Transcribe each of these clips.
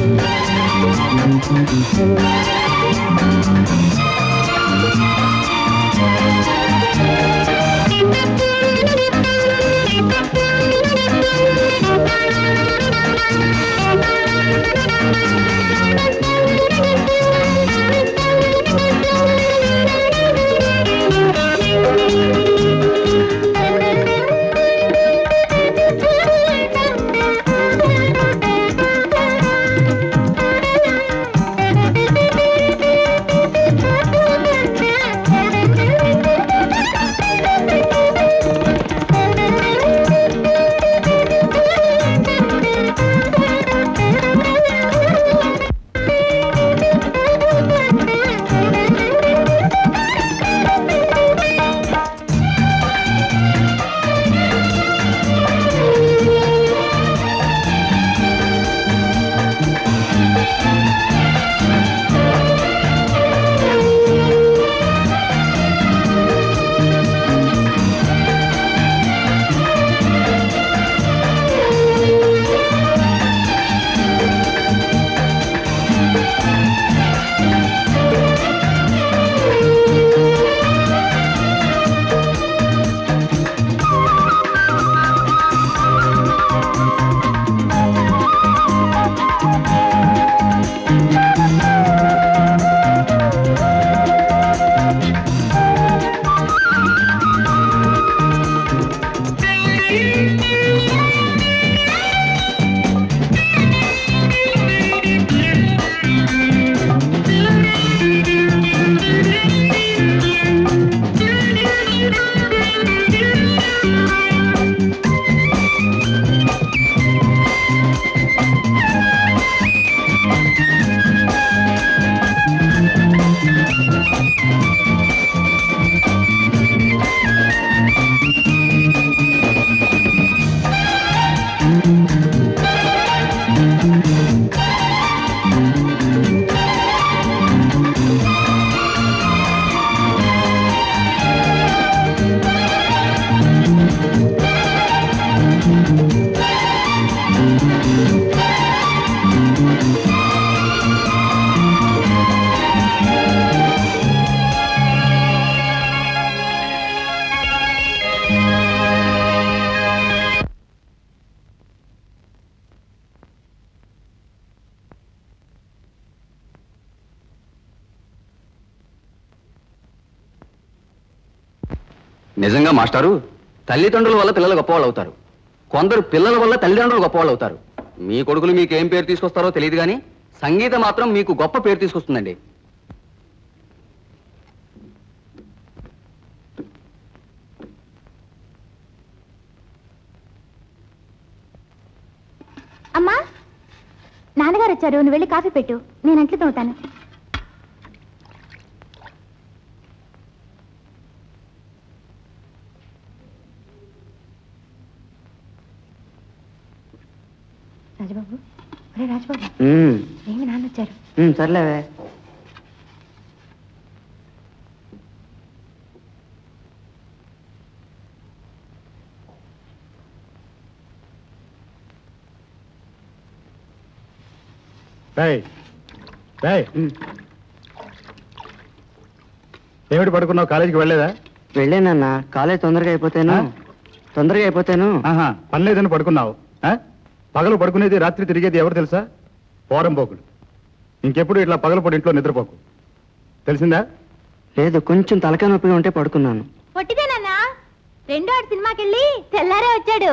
నిజంగా మాస్టారు తల్లిదండ్రుల వల్ల పిల్లలు గొప్పవాళ్ళు అవుతారు కొందరు పిల్లల వల్ల తల్లిదండ్రులు గొప్పవాళ్ళు అవుతారు మీ కొడుకులు మీకు ఏం పేరు తీసుకొస్తారో తెలియదు కానీ సంగీత మాత్రం మీకు గొప్ప పేరు తీసుకొస్తుందండి అమ్మా నాన్నగారు వచ్చారు నువ్వు వెళ్ళి కాఫీ పెట్టు నేను అంట్లు తోతాను రాజబాబు ఒరే రాజబాబు ఏమి నాన్న వచ్చారు సర్లేవే ఏమిటి పడుకున్నావు కాలేజీకి వెళ్ళలేదా వెళ్ళానన్నా కాలేజ్ తొందరగా అయిపోతాను ఆ? తొందరగా అయిపోతాను ఆహా పని లేదని పడుకున్నావు ఆ? పగలు పడుకునేది రాత్రి తిరిగేది ఎవరు తెలుసా పోరం పోకుడు ఇంకెప్పుడు ఇట్లా పగలు పడి ఇంట్లో నిద్రపోకు తెలిసిందా లేదు కొంచెం తలకాయ నొప్పిగా ఉంటే పడుకున్నాను పొట్టిదేనన్నా రెండో ఆడు సినిమాకి వెళ్ళి తెల్లారే వచ్చాడు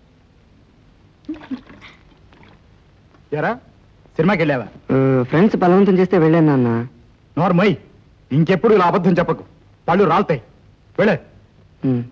ఎరా సినిమాకి వెళ్ళావా ఆ, ఫ్రెండ్స్ బలవంతం చేస్తే వెళ్ళానన్నా నోర్మై ఇంకెప్పుడు ఇలా అబద్ధం చెప్పకు పళ్ళు రాలుతాయి వెళ్ళే ఉమ్.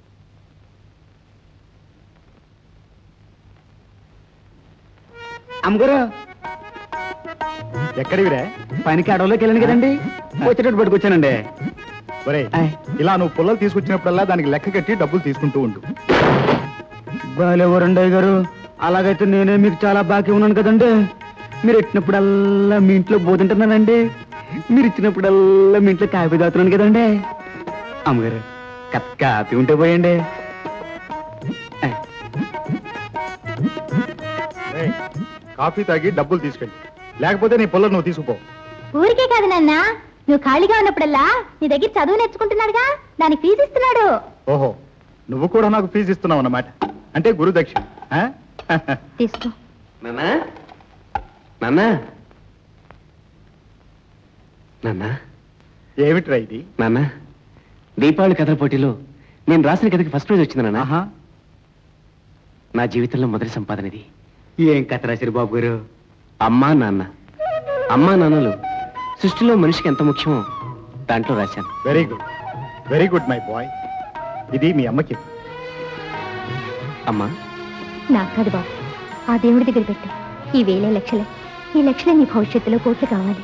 అమ్మగారు ఎక్కడివిరా పనికి అడవులోకి వెళ్ళాను కదండి వచ్చేటట్టు పట్టుకొచ్చానండి ఒరే ఆయ్. ఇలా నువ్వు పుల్లలు తీసుకొచ్చినప్పుడల్లా దానికి లెక్క కట్టి డబ్బులు తీసుకుంటూ ఉండు బాలేవరండయ్య గారు అలాగైతే నేనే మీకు చాలా బాకీ ఉన్నాను కదండి మీరు ఇచ్చినప్పుడల్లా మీ ఇంట్లో బోధింటున్నానండి మీరు ఇచ్చినప్పుడల్లా మీ ఇంట్లో కాఫీ తాగుతున్నాను కదండి అమ్మగారు కప్ కాఫీ ఉంటే పోయండి ఏయ్, కాఫీ తాగి డబ్బులు తీసుకెళ్ళి లేకపోతే నీ పొలం నువ్వు తీసుకుపో ఊరికే కాదు నాన్న నువ్వు ఖాళీగా ఉన్నప్పుడల్లా నీ దగ్గర చదువు నేర్చుకుంటున్నాడుగా దానికి ఫీజు ఇస్తున్నాడు ఓహో నువ్వు కూడా నాకు ఫీజు ఇస్తున్నావు అన్నమాట అంటే గురుదక్షిణ ఆ? తీసుకో నాన్నా నాన్నా నాన్నా ఏమిట్రా ఇది నాన్న దీపావళి కథల పోటీలో నేను రాసిన కథకి ఫస్ట్ ప్రైజ్ వచ్చింది నాన్న ఆహా నా జీవితంలో మొదటి సంపాదన ఇది ఏం కథ రాశారు బాబు గారు అమ్మా నాన్న అమ్మా నాన్నలు సృష్టిలో మనిషికి ఎంత ముఖ్యమో దాంట్లో రాశాను very good very good my boy ఇది మీ అమ్మకి అమ్మా నాకు కాదు బాబు ఆ దేవుడి దగ్గర పెట్టు ఈ వేలే లక్షలే ఈ లక్షలే నీ భవిష్యత్తులో కోట్లు కావాలి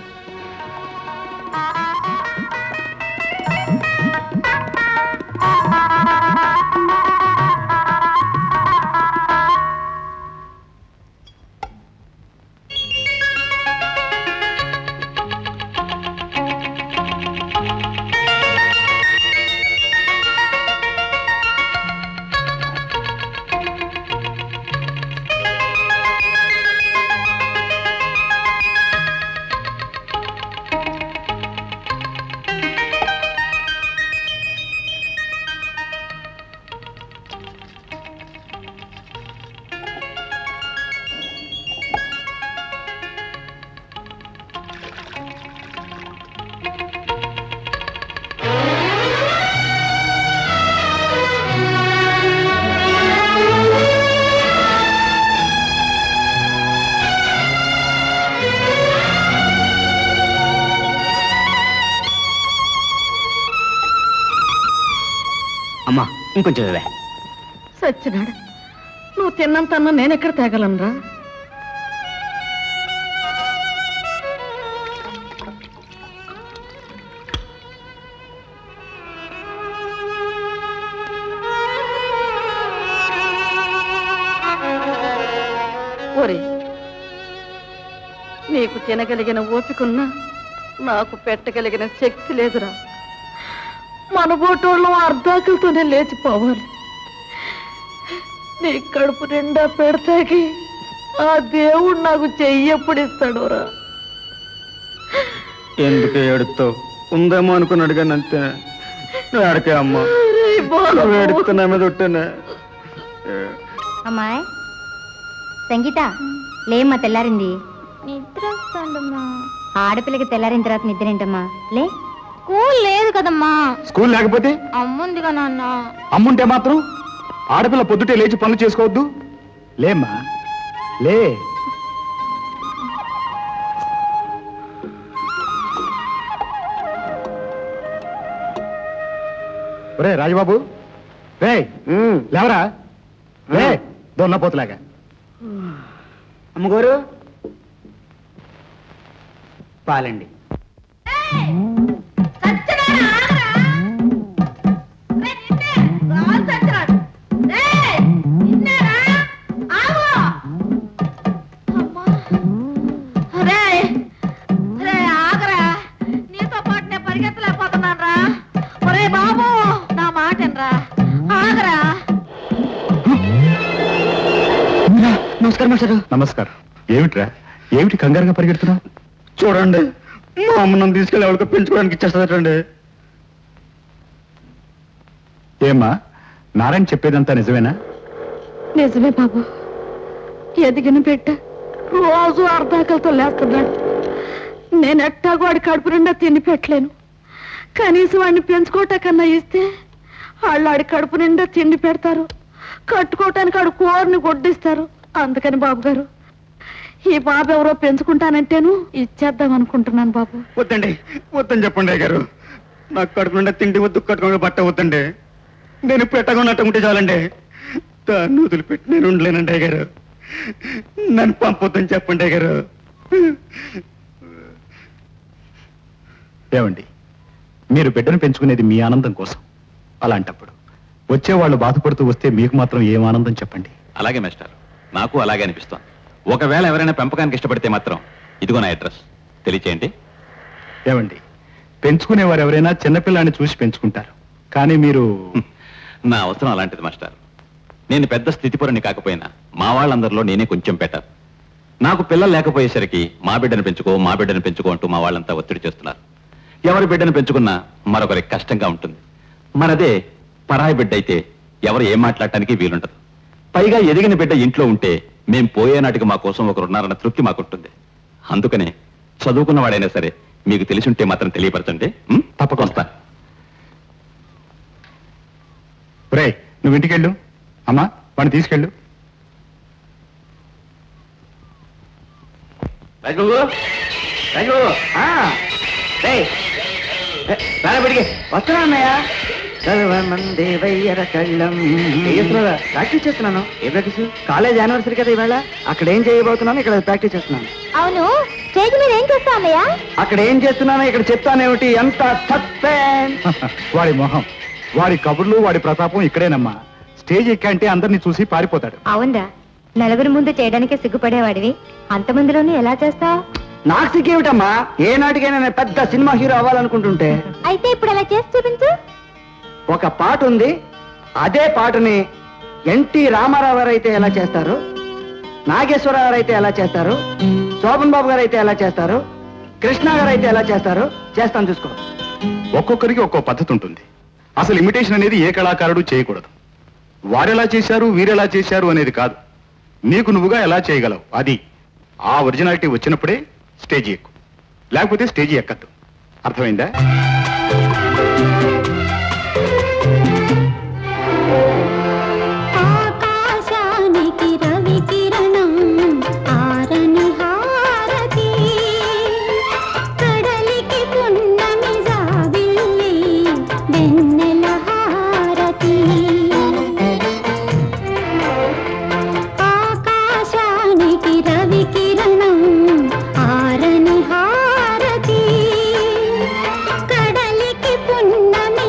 అమ్మా ఇంకొంచెం ఇవే సచ్చినాడు నువ్వు తిన్నంత అన్నం నేనెక్కడ తేగలనురా ఒరే నీకు తినగలిగిన ఓపికన్నా నాకు పెట్టగలిగిన శక్తి లేదురా మన బోటోళ్ళం అర్ధాకులతోనే లేచిపోవాలి నీ కడుపు నిండా పెడతాకి ఆ దేవుడు నాకు చెయ్యప్పుడు ఇస్తాడురా ఎందుకు ఏడుతావు ఉందేమో అనుకుని అడిగాను అంతే నువ్వు అడకే అమ్మా రేయ్ బాబు. నువ్వు ఏడుస్తున్నా మీద ఉంటానే అమ్మాయి సంగీత లేమ్మా తెల్లారింది నిద్ర వస్తుందమ్మా ఆడపిల్లకి తెల్లారిన తర్వాత నిద్ర ఏంటమ్మా లే స్కూల్ లేదు కదమ్మా స్కూల్ లేకపోతే అమ్ముందిగా నాన్న అమ్ముంటే మాత్రం ఆడపిల్ల పొద్దుటే లేచి పనులు చేసుకోవద్దు లేమ్మా లే ఒరే రాజబాబు రే లేవరా రే దొన్నపోతులాగా అమ్మగారు పాలండి నీతో పాటు నేను పరిగెత్తలేకపోతున్నాను రా ఒరే బాబు నా మాట రా ఆగరా నమస్కారం మాస్టారు నమస్కారం ఏమిట్రా ఏమిటి కంగారుగా పరిగెడుతున్నావు చూడండి మా అమ్మ నన్ను తీసుకెళ్ళి ఎవరికో పెంచుకోవడానికి ఇచ్చేస్తుందండి ఏమ్మా నారాయణ చెప్పేదంతా నిజమేనా నిజమే బాబు ఎదిగిన బిడ్డ రోజు అర్ధాకలతో లేస్తున్నాడు నేను ఎట్టాగో వాడి కడుపు నిండా తిండి పెట్టలేను కనీసం వాడిని పెంచుకోవటాకన్నా ఇస్తే వాళ్ళు ఆడి కడుపు నిండా తిండి పెడతారు కట్టుకోవటానికి ఆడు కోరిని గొడ్డిస్తారు అందుకని బాబు గారు ఈ బాబు ఎవరో పెంచుకుంటానంటేను ఇచ్చేద్దాం అనుకుంటున్నాను బాబు వద్దండి వద్దని చెప్పండి అయ్య గారు నాకు కడుపు నిండా తిండి వద్దు కట్టుకోండి బట్ట వద్దండి నేను పెట్టకుండా ఉంటే చాలండి దాన్ని వదిలిపెట్టి నేను ఉండలేనండి అయ్య గారు నన్ను పంపొద్దని చెప్పండి అయ్య గారు ఏమండి మీరు బిడ్డను పెంచుకునేది మీ ఆనందం కోసం అలాంటప్పుడు వచ్చేవాళ్ళు బాధపడుతూ వస్తే మీకు మాత్రం ఏం ఆనందం చెప్పండి అలాగే మాస్టర్ నాకు అలాగే అనిపిస్తోంది ఒకవేళ ఎవరైనా పెంపకానికి ఇష్టపడితే మాత్రం ఇదిగో నా అడ్రస్ తెలియచేయండి ఏమండి పెంచుకునేవారు ఎవరైనా చిన్నపిల్లాన్ని చూసి పెంచుకుంటారు కానీ మీరు నా అవసరం అలాంటిది మాస్టర్ నేను పెద్ద స్థితిపరుని కాకపోయినా మా వాళ్ళందరిలో నేనే కొంచెం బెటర్ నాకు పిల్లలు లేకపోయేసరికి మా బిడ్డను పెంచుకో మా బిడ్డను పెంచుకో అంటూ మా వాళ్ళంతా ఒత్తిడి చేస్తున్నారు ఎవరి బిడ్డను పెంచుకున్నా మరొకరికి కష్టంగా ఉంటుంది మనదే పరాయి బిడ్డ అయితే ఎవరు ఏం మాట్లాడటానికి వీలుండదు పైగా ఎదిగిన బిడ్డ ఇంట్లో ఉంటే మేం పోయే నాటికి మా కోసం ఒకరున్నారన్న తృప్తి మాకుంటుంది అందుకనే చదువుకున్న వాడైనా సరే మీకు తెలిసి ఉంటే మాత్రం తెలియపరచండి ఉం? తప్పక వస్తాను రే నువ్వు ఇంటికెళ్ళు అమ్మా వాడిని తీసుకెళ్ళు రాజబాబు రాజబాబు ఆ, రేయ్, ఏ, రారా బడికి వస్తున్నా అన్నయ్య సర్వమందేవయ్యర కళ్ళం చేస్తున్నారా ప్రాక్టీస్ చేస్తున్నాను ఏ ప్రాక్టీస్ కాలేజ్ యానివర్సరీ కదా ఈవేళ అక్కడ ఏం చేయబోతున్నాను ఇక్కడ ప్రాక్టీస్ చేస్తున్నాను అవును స్టేజ్ మీద ఏం చేస్తా అన్నయ్య అక్కడ ఏం చేస్తున్నానో ఇక్కడ చెప్తానేమిటి ఎంత సస్పెన్స్ వాడి మొహం వాడి కబుర్లు వాడి ప్రతాపం ఇక్కడేనమ్మా స్టేజ్ ఎక్కంటే అందరినీ చూసి పారిపోతాడు అవునరా నలుగురు ముందు చేయడానికే సిగ్గుపడేవాడివి అంతమందిలోనూ ఎలా చేస్తావు నాకు సిగ్గేమిటమ్మా ఏ నాటికైనా నేను పెద్ద సినిమా హీరో అవ్వాలనుకుంటుంటే అయితే ఇప్పుడు అలా చేసి చూపించు ఒక పాట ఉంది అదే పాటని ఎన్టీ రామారావు గారు అయితే ఎలా చేస్తారు నాగేశ్వరరావు గారు అయితే ఎలా చేస్తారు శోభన్ బాబు గారు అయితే ఎలా చేస్తారు కృష్ణ గారు అయితే ఎలా చేస్తారు చేస్తాను చూసుకో ఒక్కొక్కరికి ఒక్కో పద్ధతి ఉంటుంది అసలు ఇమిటేషన్ అనేది ఏ కళాకారుడు చేయకూడదు వారెలా చేశారు వీరెలా చేశారు అనేది కాదు నీకు నువ్వుగా ఎలా చేయగలవు అది ఆ ఒరిజినాలిటీ వచ్చినప్పుడే స్టేజీ ఎక్కు లేకపోతే స్టేజీ ఎక్కద్దు అర్థమైందా ఆకాశానికి రవి కిరణం ఆరని హారతి కడలికి పున్నమి జాబిల్లి వెన్నెల హారతి ఆకాశానికి రవి కిరణం ఆరని హారతి కడలికి పున్నమి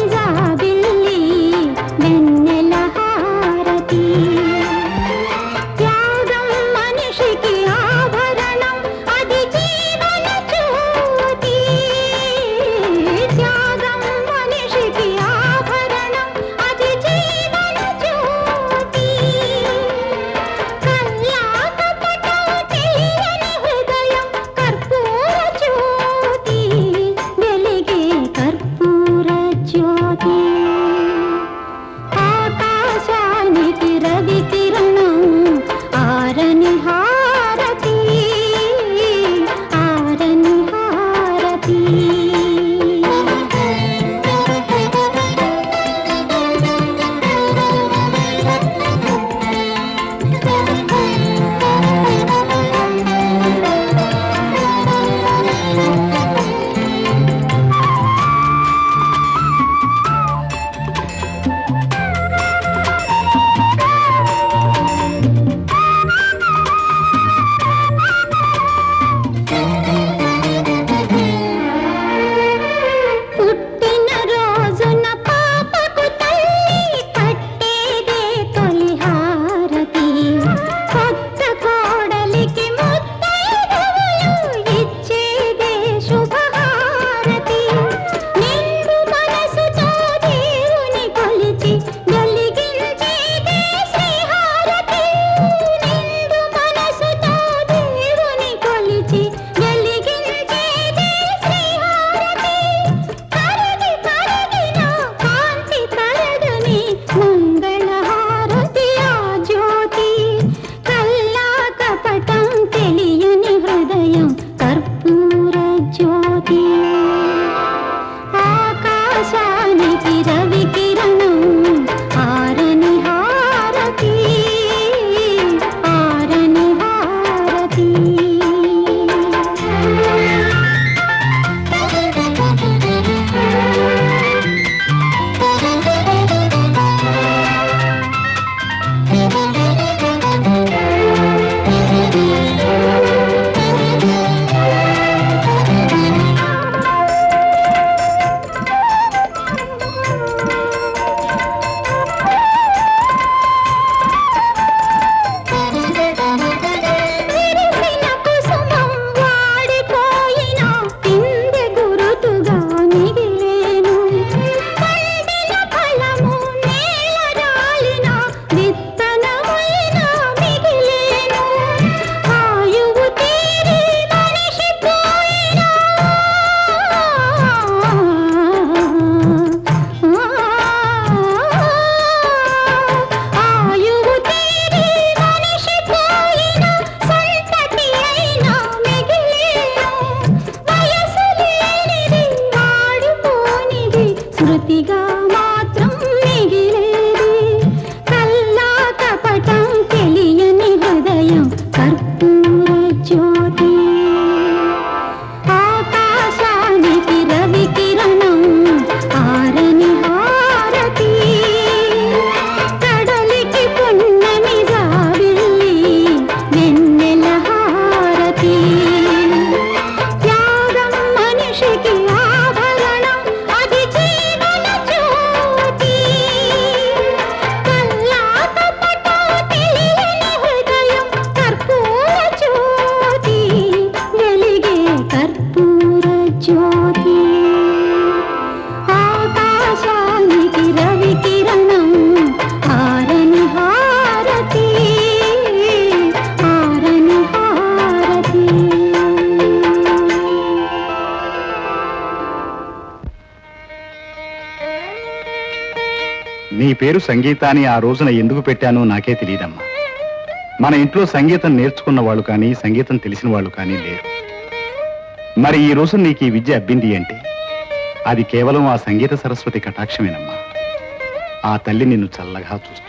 పేరు సంగీత అని ఆ రోజున ఎందుకు పెట్టానో నాకే తెలియదమ్మా మన ఇంట్లో సంగీతం నేర్చుకున్న వాళ్ళు కానీ సంగీతం తెలిసిన వాళ్ళు కానీ లేరు మరి ఈ రోజు నీకు ఈ విద్య అబ్బింది అంటే అది కేవలం ఆ సంగీత సరస్వతి కటాక్షమేనమ్మా ఆ తల్లి నిన్ను చల్లగా చూస్తుంది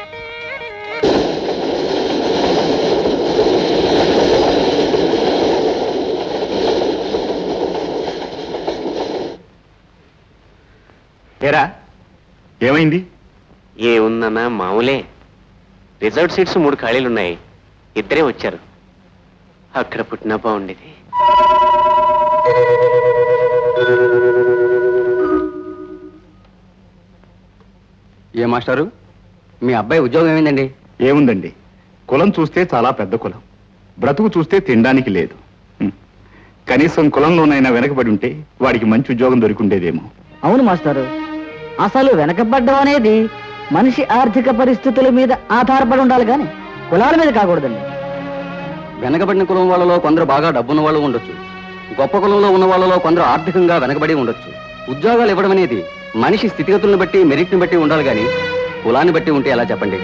ఏరా ఏమైంది ఏ ఉందన్నా మామూలే రిజర్వ్ సీట్స్ మూడు ఖాళీలు ఉన్నాయి ఇద్దరే వచ్చారు అక్కడ పుట్టినా బాగుండేది ఏ మాస్టారు మీ అబ్బాయి ఉద్యోగం ఏమైందండి ఏముందండి కులం చూస్తే చాలా పెద్ద కులం బ్రతుకు చూస్తే తినడానికి లేదు హ్మ్. కనీసం కులంలోనైనా వెనకబడి ఉంటే వాడికి మంచి ఉద్యోగం దొరికిండేదేమో అవును మాస్టారు అసలు వెనకబడ్డం అనేది మనిషి ఆర్థిక పరిస్థితుల మీద ఆధారపడి ఉండాలి కానీ కులాల మీద కాకూడదండి వెనకబడిన కులం వాళ్ళలో కొందరు బాగా డబ్బున్న వాళ్ళు ఉండొచ్చు గొప్ప కులంలో ఉన్న వాళ్ళలో కొందరు ఆర్థికంగా వెనకబడి ఉండొచ్చు ఉద్యోగాలు ఇవ్వడం అనేది మనిషి స్థితిగతులను బట్టి మెరిట్ని బట్టి ఉండాలి కానీ కులాన్ని బట్టి ఉంటే ఎలా చెప్పండి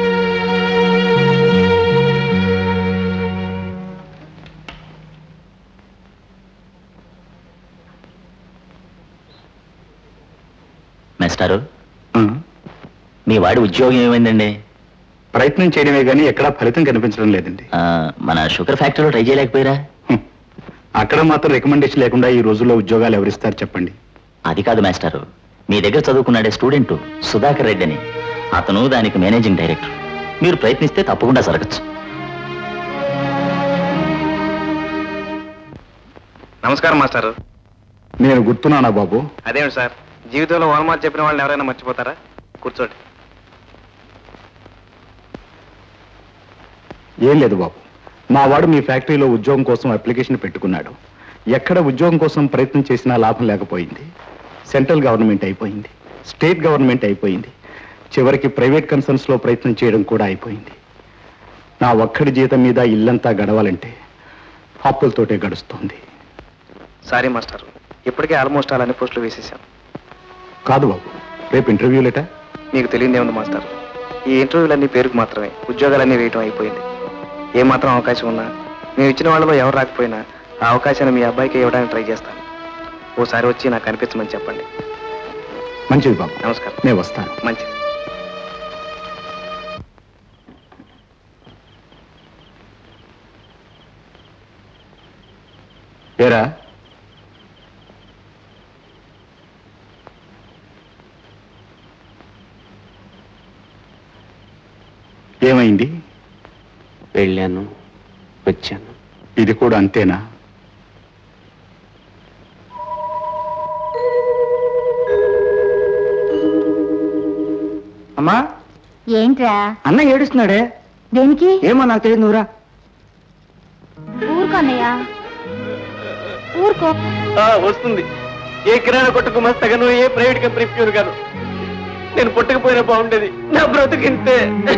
మేస్టారు ఆ, మీ వాడి ఉద్యోగం ఏమైందండి ప్రయత్నం చేయడమే కానీ ఎక్కడా ఫలితం కనిపించడం లేదండి ఆ, మన షుగర్ ఫ్యాక్టరీలో ట్రై చేయలేకపోయారా హ్మ్. అక్కడ మాత్రం రికమెండేషన్ లేకుండా ఈ రోజుల్లో ఉద్యోగాలు ఎవరిస్తారు చెప్పండి అది కాదు మాస్టారు మీ దగ్గర చదువుకున్నాడే స్టూడెంట్ సుధాకర్ రెడ్డి అని అతను దానికి మేనేజింగ్ డైరెక్టర్ మీరు ప్రయత్నిస్తే తప్పకుండా జరగచ్చు నమస్కారం మాస్టర్ నేను గుర్తున్నానా బాబు అదేమిటి సార్ జీవితంలో ఓనమార్ చెప్పిన వాళ్ళని ఎవరైనా మర్చిపోతారా కూర్చోండి ఏం లేదు బాబు మా వాడు మీ ఫ్యాక్టరీలో ఉద్యోగం కోసం అప్లికేషన్ పెట్టుకున్నాడు ఎక్కడ ఉద్యోగం కోసం ప్రయత్నం చేసినా లాభం లేకపోయింది సెంట్రల్ గవర్నమెంట్ అయిపోయింది స్టేట్ గవర్నమెంట్ అయిపోయింది చివరికి ప్రైవేట్ కన్సర్న్స్ లో ప్రయత్నం చేయడం కూడా అయిపోయింది నా ఒక్కడి జీతం మీద ఇల్లంతా గడవాలంటే అప్పులతోటే గడుస్తోంది సారీ మాస్టర్ ఇప్పటికే ఆల్మోస్ట్ అలా అన్ని పోస్టులు వేసేసాం కాదు బాబు రేపు ఇంటర్వ్యూ లేట మీకు తెలియదే ఉంది మాస్టర్ ఈ ఇంటర్వ్యూలన్నీ పేరుకు మాత్రమే ఉద్యోగాలన్నీ వేయటం అయిపోయింది ఏ మాత్రం అవకాశం ఉన్నా మేము ఇచ్చిన వాళ్ళలో ఎవరు రాకపోయినా ఆ అవకాశాన్ని మీ అబ్బాయికి ఇవ్వడానికి ట్రై చేస్తాను ఓసారి వచ్చి నాకు కనిపించమని చెప్పండి మంచిది బాబు నమస్కారం నేను వస్తాను మంచిది ఏరా ఏమైంది వెళ్ళాను వచ్చాను ఇది కూడా అంతేనా అమ్మా ఏంట్రా అన్న ఏడుస్తున్నాడే దేనికి ఏమో నాకు తెలియదు నువ్వురా ఊరుకో అన్నయ్య ఊరుకో వస్తుంది ఏ కిరాణా కొట్టుకు మస్తగను ఏ ప్రైవేట్ కంపెనీ ప్యూర్ కాదు నేను పుట్టకపోయినా బాగుండేది నా బ్రతుకింతే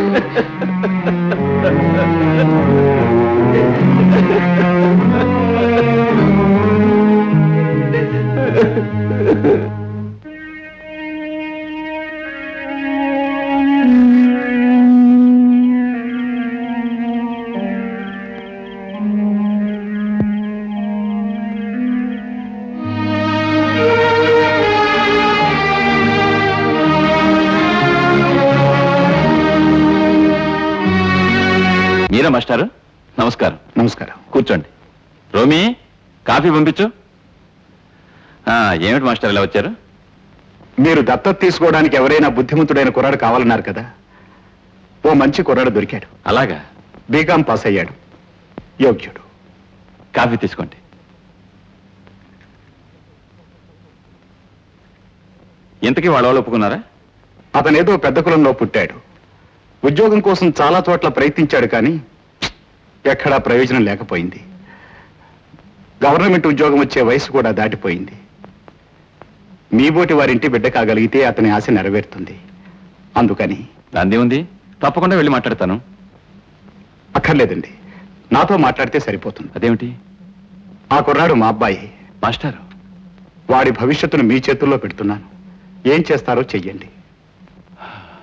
మీరా మాస్టారు నమస్కారం నమస్కారం కూర్చోండి రోమి కాఫీ పంపించు ఆ, ఏమిటి మాస్టర్ ఇలా వచ్చారు మీరు దత్తత తీసుకోవడానికి ఎవరైనా బుద్ధిమంతుడైన కుర్రాడు కావాలన్నారు కదా ఓ మంచి కుర్రాడు దొరికాడు అలాగా బీకాం పాస్ అయ్యాడు యోగ్యుడు కాఫీ తీసుకోండి ఇంతకీ వాళ్ళ వాళ్ళు ఒప్పుకున్నారా అతనేదో పెద్ద కులంలో పుట్టాడు ఉద్యోగం కోసం చాలా చోట్ల ప్రయత్నించాడు కానీ ఎక్కడా ప్రయోజనం లేకపోయింది గవర్నమెంట్ ఉద్యోగం వచ్చే వయసు కూడా దాటిపోయింది మీబోటి వారింటి బిడ్డ కాగలిగితే అతని ఆశ నెరవేరుతుంది అందుకని దాందే ఉంది తప్పకుండా వెళ్ళి మాట్లాడతాను అక్కర్లేదండి నాతో మాట్లాడితే సరిపోతుంది అదేమిటి ఆ కుర్రాడు మా అబ్బాయి మాస్టారు వాడి భవిష్యత్తును మీ చేతుల్లో పెడుతున్నాను ఏం చేస్తారో చెయ్యండి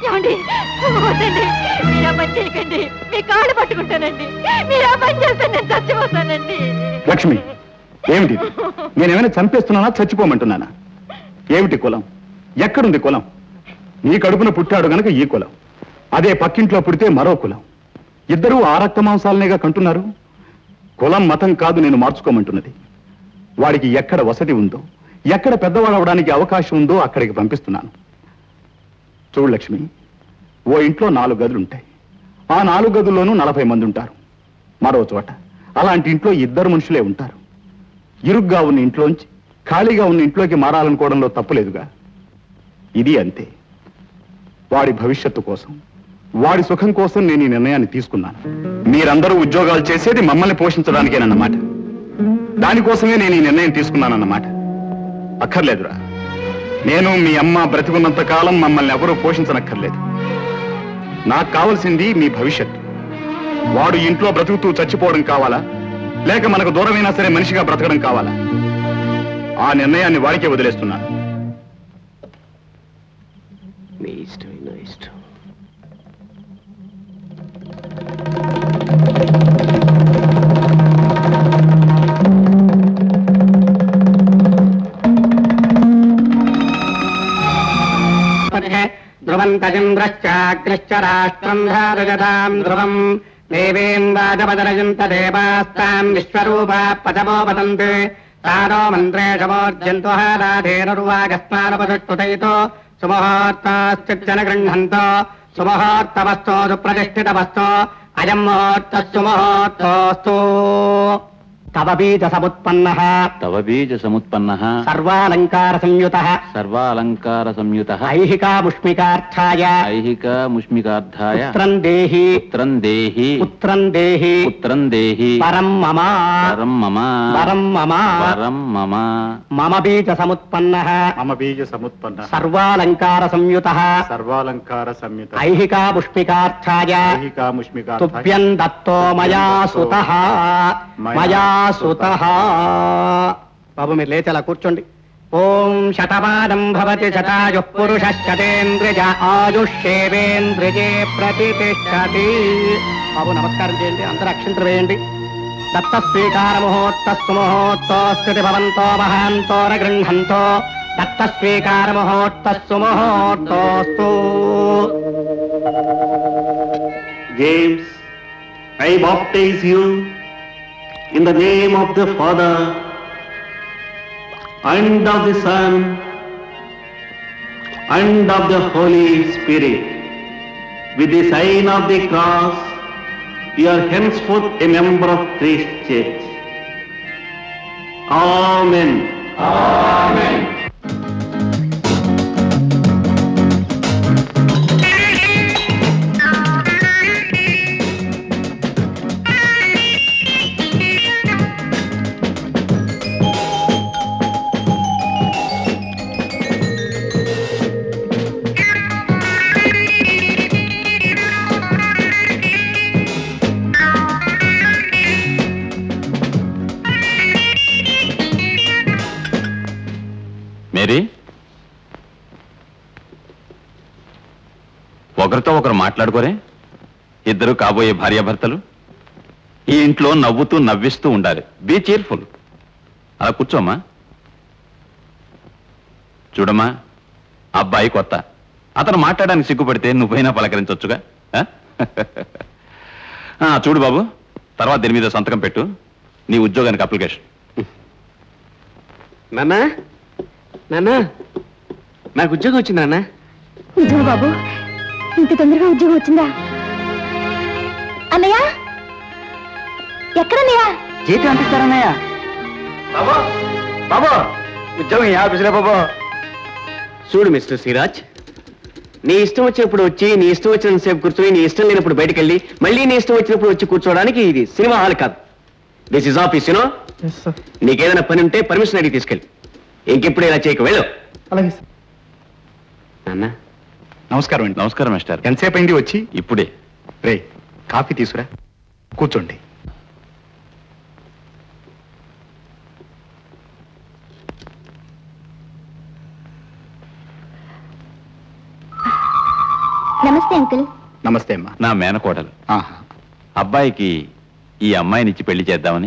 ఏమండి వద్దండి మీరు ఆ పని చేయకండి మీ కాళ్ళు పట్టుకుంటానండి మీరు ఆ పని చేస్తే నేను చచ్చిపోతానండి లక్ష్మి ఏమిటి ఇది? నేనేమైనా చంపేస్తున్నానా చచ్చిపోమంటున్నానా ఏమిటి కులం ఎక్కడుంది కులం నీ కడుపున పుట్టాడు గనక ఈ కులం అదే పక్కింట్లో పుడితే మరో కులం ఇద్దరూ ఆ రక్త మాంసాలనేగా కంటున్నారు కులం మతం కాదు నేను మార్చుకోమంటున్నది వాడికి ఎక్కడ వసతి ఉందో ఎక్కడ పెద్దవాడు అవడానికి అవకాశం ఉందో అక్కడికి పంపిస్తున్నాను చూడు లక్ష్మి ఓ ఇంట్లో నాలుగు గదులు ఉంటాయి ఆ నాలుగు గదుల్లోనూ నలభై మంది ఉంటారు మరో చోట అలాంటి ఇంట్లో ఇద్దరు మనుషులే ఉంటారు ఇరుగ్గా ఉన్న ఇంట్లోంచి ఖాళీగా ఉన్న ఇంట్లోకి మారాలనుకోవడంలో తప్పులేదుగా ఇది అంతే వాడి భవిష్యత్తు కోసం వాడి సుఖం కోసం నేను ఈ నిర్ణయాన్ని తీసుకున్నాను మీరందరూ ఉద్యోగాలు చేసేది మమ్మల్ని పోషించడానికేనన్నమాట దానికోసమే నేను ఈ నిర్ణయం తీసుకున్నానన్నమాట అక్కర్లేదురా నేను మీ అమ్మ బ్రతికున్నంత కాలం మమ్మల్ని ఎవరూ పోషించనక్కర్లేదు నాకు కావలసింది మీ భవిష్యత్తు వాడు ఇంట్లో బ్రతుకుతూ చచ్చిపోవడం కావాలా లేక మనకు దూరమైనా సరే మనిషిగా బ్రతకడం కావాలా ఆ నిర్ణయాన్ని వాడికే వదిలేస్తున్నాను నీ ఇష్టం నా ఇష్టం ధ్రువంతచంద్రశ్చాగ్నిశ్చ రాష్ట్రం ధారజతాం ధ్రువం దేవేంద్రాజపదరజంత దేవాస్తాం విశ్వరూపా పదమో వదంతి తారో మంత్రేషమోర్జంతు రాధేనుర్వాగస్మానపదుష్టైతో సుముహూర్తాశ్చిజ్జన గృహంతో సుముహూర్తవస్తో సుప్రతిష్ఠితవస్తో అయం ముహూర్త సుముహూర్తోస్తు తవ బీజ సముత్పన్న తవ బీజ సముత్పన్న సర్వాలంకార సంయుత సర్వాలంకార సంయుత ఐహికా ముష్మికార్థాయ ఐహిక ముష్మికార్థాయ పుత్రం దేహి పుత్రం దేహి పుత్రం దేహి పుత్రం దేహి పరం మమ వరం మమ వరం మమ వరం మమ మమ బీజ సముత్పన్న మమ బీజ సముత్పన్న సర్వాలంకార సంయుత సర్వాలంకార సంయుత ఐహికా పుష్పికార్థాయ ఐహికా ముష్మికా తుభ్యం దత్తో మయా సుత మయా సుత బాబు మీరు లేచి అలా కూర్చోండి ఓం శతమానం భవతి శతాయు పురుష శతేంద్రియ ఆయుష్యేవేంద్రియే ప్రతిష్టతి బాబు నమస్కారం చేయండి అందరూ అక్షంతలు వేయండి దత్త స్వీకార ముహూర్తస్సు ముహూర్తోస్థితి భవంతో మహాంతో గృహంతో దత్త స్వీకార ముహూర్తస్సు ముహూర్తోస్తు James, I baptize you in the name of the Father and of the Son and of the Holy Spirit. With the sign of the cross, you are henceforth a member of Christ Church. Amen. Mary ఒకరితో ఒకరు మాట్లాడుకోరే ఇద్దరు కాబోయే భార్యాభర్తలు ఈ ఇంట్లో నవ్వుతూ నవ్విస్తూ ఉండాలి బీ చీర్ఫుల్ అలా కూర్చోమ్మా చూడమ్మా అబ్బాయి కొత్త అతను మాట్లాడడానికి సిగ్గుపడితే నువ్వైనా పలకరించొచ్చుగా ఆ? ఆ, చూడు బాబు తర్వాత దీని మీద సంతకం పెట్టు నీ ఉద్యోగానికి అప్లికేషన్ నాన్న నాన్న నాకు ఉద్యోగం వచ్చింది నాన్న నిజమా బాబు ఇంత తొందరగా ఉద్యోగం వచ్చిందా అన్నయ్య ఎక్కడన్నయ్య జీతం అందిస్తారన్నయ్య బాబా బాబా ఉద్యోగం ఏ ఆఫీసులే బాబా చూడు మిస్టర్ సిరాజ్ నీ ఇష్టం వచ్చినప్పుడు వచ్చి నీ ఇష్టం వచ్చినంతసేపు కూర్చొని నీ ఇష్టం లేనప్పుడు బయటికి వెళ్ళి మళ్ళీ నీ ఇష్టం వచ్చినప్పుడు వచ్చి కూర్చోవడానికి ఇది సినిమా హాల్ కాదు దిస్ ఇస్ ఆఫీస్ యూనో నీకేదైనా పని ఉంటే పర్మిషన్ అడిగి తీసుకెళ్ళి ఇంకెప్పుడు ఇలా చేయక వెళ్ళు అలాగే సార్ నాన్న నమస్కారం అండి నమస్కారం మిస్టర్ ఎంతసేపు అయింది వచ్చి ఇప్పుడే రే కాఫీ తీసుకురా కూర్చోండి నమస్తే అంకుల్ నమస్తే అమ్మా నా మేనకోడలు ఆహా. అబ్బాయికి ఈ అమ్మాయినిచ్చి పెళ్లి చేద్దామని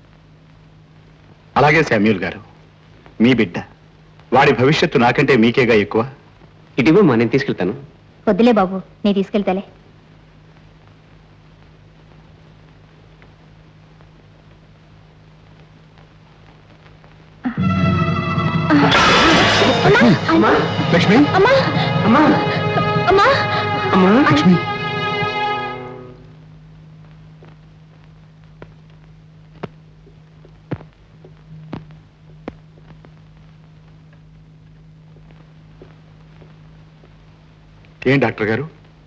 అలాగే శామ్యూల్ గారు మీ బిడ్డ వాడి భవిష్యత్తు నాకంటే మీకేగా ఎక్కువ ఇటీవమ్మా నేను తీసుకెళ్తాను వద్దులే బాబు నేను తీసుకెళ్తాలే లక్ష్మి అమ్మా అమ్మా అమ్మా లక్ష్మి ఏం డాక్టర్ గారు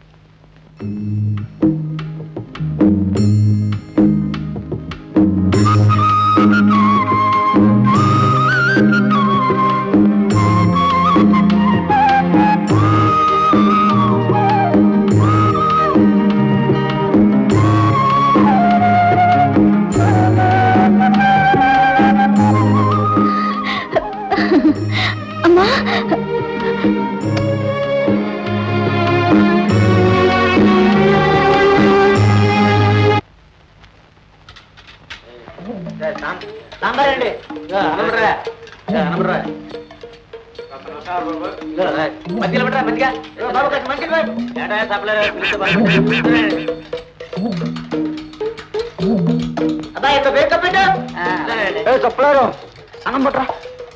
అమ్మా చెప్పలేరు అన్నం పట్రా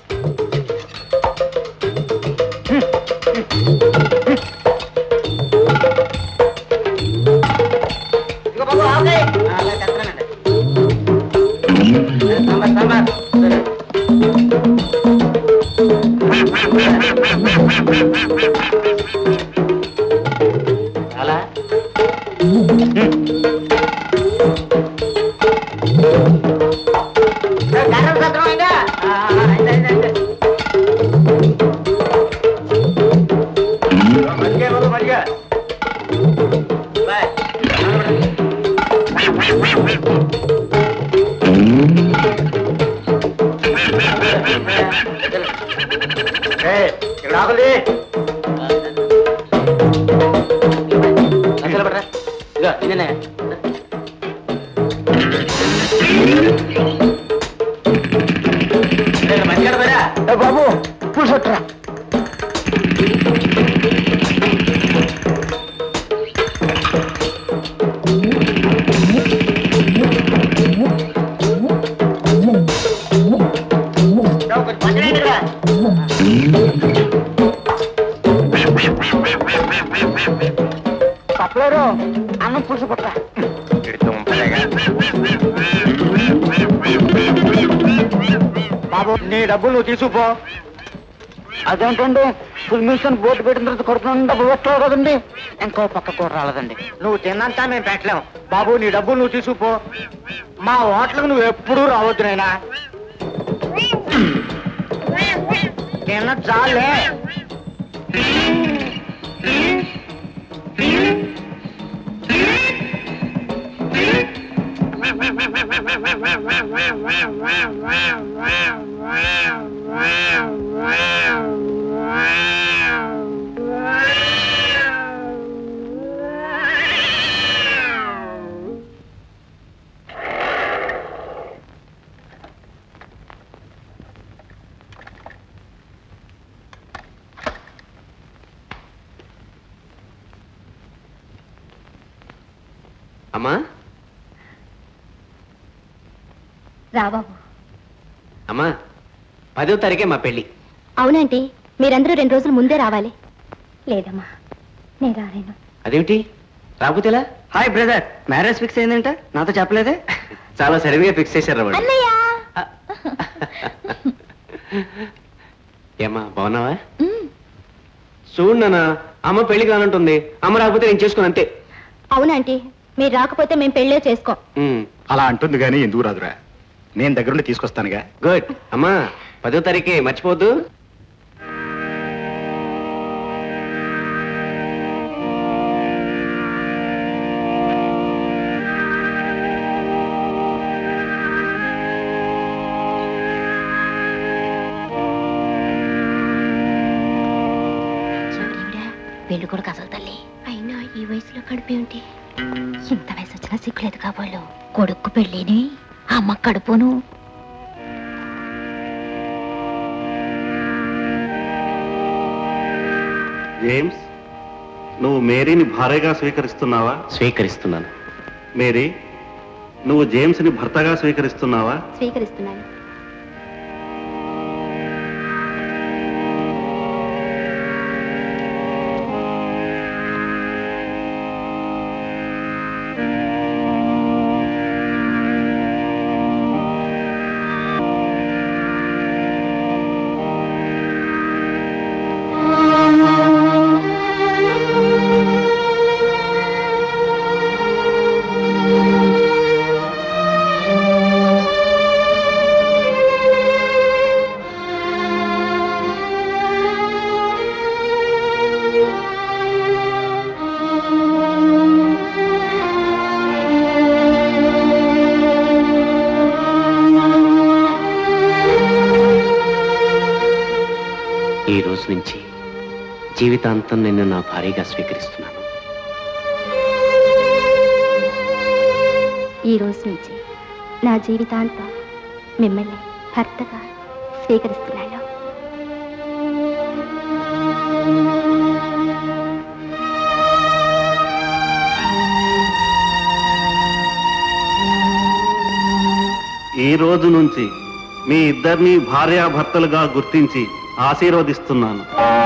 ఇక్కడ ఆగలే బాబు పులుసొట్టరా చెప్పలేరు అన్నం పులుసు పట్టరా బాబు నీ డబ్బులు నువ్వు తీసుకుపో అదేంటండి ఫుల్ మిషన్ బోర్డు పెట్టిన తర్వాత కొడుతున్నాను డబ్బులు పెట్టలేవు కదండి ఇంకో పక్క కూడా రాలేదండి నువ్వు తిన్నంతా మేము పెట్టలేము బాబు నీ డబ్బులు నువ్వు తీసుకుపో మా హోటల్కి నువ్వు ఎప్పుడూ రావద్దు నైనా తిన్న చాలే అమ్మా రా బాబు అమ్మా పదో తారీఖే మా పెళ్లి అవునంటే మీరందరూ రెండు రోజులు ముందే రావాలి లేదమ్మా నేను రాలేను అదేమిటి రాకపోతేలా హాయ్ బ్రదర్ మ్యారేజ్ ఫిక్స్ అయిందంట నాతో చెప్పలేదే చాలా సడన్ గా ఫిక్స్ చేశారు వాడు అన్నయ్య ఏమ్మా బాగున్నావా చూడు నాన్న అమ్మ పెళ్లికి రానంటుంది అమ్మ రాకపోతే నేను చేసుకుని అంతే అవునంటే మీరు రాకపోతే మేము పెళ్ళే చేసుకోం ఉమ్, అలా అంటుంది కానీ ఎందుకు రాదురా నేను దగ్గరుండి తీసుకొస్తానుగా గుడ్ అమ్మా పదో తారీఖే మర్చిపోవద్దు పెళ్లి కూడా అసలు తల్లి అయినా కడుపు ఏమిటి ఇంత వయసు వచ్చినా సిగ్గులేదు కాబోళ్ళు కొడుకు పెళ్ళిని అమ్మ కడుపును జేమ్స్ నువ్వు మేరీని భార్యగా స్వీకరిస్తున్నావా స్వీకరిస్తున్నాను మేరీ నువ్వు జేమ్స్ని భర్తగా స్వీకరిస్తున్నావా స్వీకరిస్తున్నాను ఈ రోజు నుంచి జీవితాంతం నిన్ను నా భార్యగా స్వీకరిస్తున్నాను ఈ రోజు నుంచి నా జీవితాంతం మిమ్మల్ని భర్తగా స్వీకరిస్తున్నాను ఈ రోజు నుంచి మీ ఇద్దరిని భార్యాభర్తలుగా గుర్తించి ఆశీర్వదిస్తున్నాను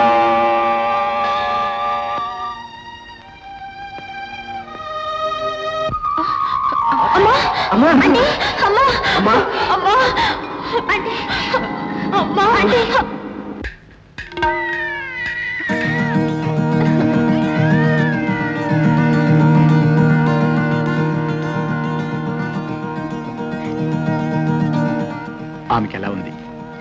అమ్మా అమ్మా అమ్మా అమ్మా అంటే అమ్మా అంటే ఆమెకి ఎలా ఉంది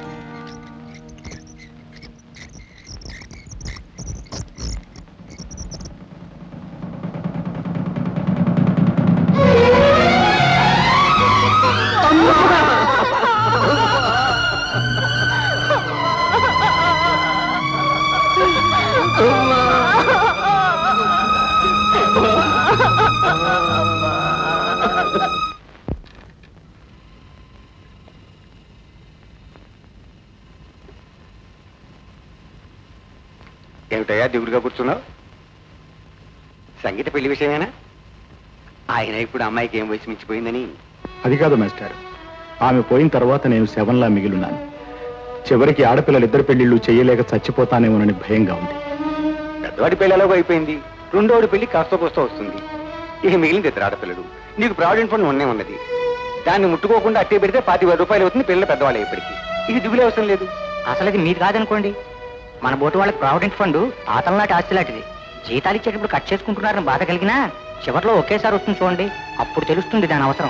ఏమిటయ్యా దిగుడుగా కూర్చున్నావు సంగీత పెళ్లి విషయమేనా ఆయన ఇప్పుడు అమ్మాయికి ఏం వయసు మించిపోయిందని అది కాదు మాస్టర్ ఆమె పోయిన తర్వాత నేను శవంలా మిగిలిన్నాను చివరికి ఆడపిల్లలిద్దరు పెళ్లిళ్ళు చేయలేక చచ్చిపోతానేమోనని భయంగా ఉంది పెద్దవాడి పెళ్లి ఎలాగో అయిపోయింది రెండోడి పెళ్లి కాస్త కోస్త వస్తుంది ఇక మిగిలింది ఇద్దరు ఆడపిల్లలు నీకు ప్రావిడెంట్ ఫండ్ ఉన్నే ఉన్నది దాన్ని ముట్టుకోకుండా అట్టే పెడితే పాతి వేల రూపాయలు అవుతుంది పిల్లలు పెద్దవాళ్ళు అయ్యేప్పటికి ఇది దిగులే అవసరం లేదు అసలు ఇది మీది కాదనుకోండి మన బోటు వాళ్ళకి ప్రావిడెంట్ ఫండ్ ఆతల నాటి ఆస్తి లాంటిది జీతాలు ఇచ్చేటప్పుడు కట్ చేసుకుంటున్నారని బాధ కలిగినా చివర్లో ఒకేసారి వస్తుంది చూడండి అప్పుడు తెలుస్తుంది దాని అవసరం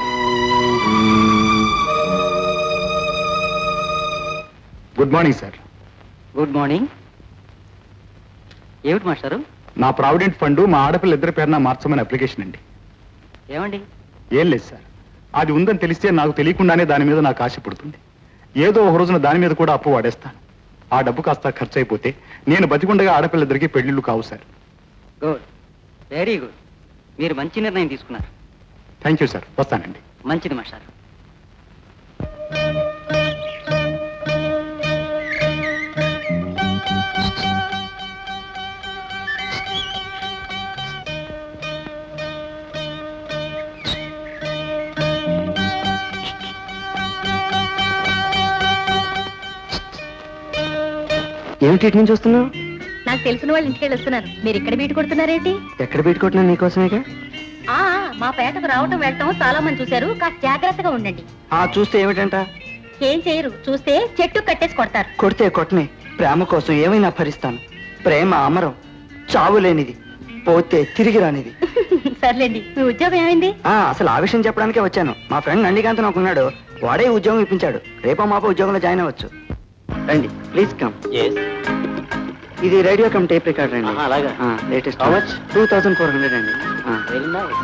good morning sir good morning ఏమిటి మాస్టారు నా ప్రావిడెంట్ ఫండ్ మా ఆడపిల్ల ఇద్దరి పేరున మార్చమని అప్లికేషన్ అండి ఏమండి ఏం లేదు సార్ అది ఉందని తెలిస్తే నాకు తెలియకుండానే దాని మీద నాకు ఆశ పుడుతుంది ఏదో ఒక రోజున దాని మీద కూడా అప్పు వాడేస్తాను ఆ డబ్బు కాస్త ఖర్చు అయిపోతే నేను బతికుండగా ఆడపిల్లద్దరికి పెళ్లిళ్ళు కావు సార్ గుడ్ వెరీ గుడ్ మీరు మంచి నిర్ణయం తీసుకున్నారు థ్యాంక్ యూ సార్ వస్తానండి మంచిది మాస్టారు ఏమిటి ఇటు నుంచి వస్తున్నావు నాకు తెలిసిన వాళ్ళు ఇంటికి వెళ్ళి వస్తున్నారు మీరు ఇక్కడ బీటు కొడుతున్నారేంటి ఎక్కడ పెట్టుకుంటున్నా నీకోసమేగా ఆ మా పేటకు రావటం వెళ్ళటం చాలా మంది చూశారు కాస్త జాగ్రత్తగా ఉండండి ఆ చూస్తే ఏమిటంట ఏం చేయరు చూస్తే చెట్టు కట్టేసి కొడతారు కొడితే కొట్టనే ప్రేమ కోసం ఏమైనా భరిస్తాను ప్రేమ అమరం చావు లేనిది పోతే తిరిగి రానిది సర్లేండి మీ ఉద్యోగం ఏమైంది ఆ అసలు ఆ విషయం చెప్పడానికే వచ్చాను మా ఫ్రెండ్ నందికాంత్ నాకు ఉన్నాడు వాడే ఈ ఉద్యోగం ఇప్పించాడు రేపో మాపో ఉద్యోగంలో జాయిన్ అవ్వచ్చు రండి ప్లీజ్ కమ్ ఇది రేడియో కమ్ టేప్ రికార్డర్ అండి అలాగా latest two thousand four hundred అండి ఆ, వెరీ నైస్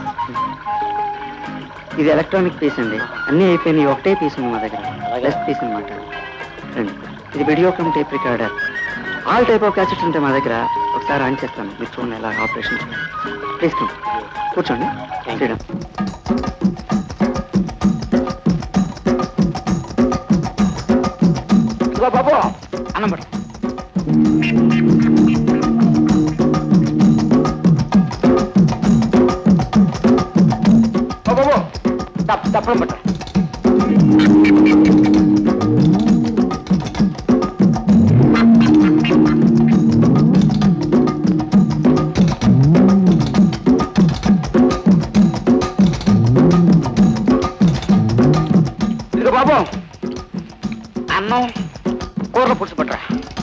ఇది ఎలక్ట్రానిక్ పీస్ అండి అన్ని అయిపోయినాయి ఒకటే పీస్ ఉంది మా దగ్గర బెస్ట్ పీస్ అనమాట రండి ఇది video cum tape recorder all type of cassettes ఉంటాయి మా దగ్గర ఒకసారి ఒకసారి ఆన్ చేస్తాను మీ ఫోన్ ఎలా ఆపరేషన్ ప్లీజ్ కమ్ కూర్చోండి శ్రీరామ్ ఇదిగో బాబు అన్నం పట్టు ఓ బాబు తప్ప తప్పడం పట్టు ఇదిగో బాబు అన్నం కూరలో పులుసు పట్టరా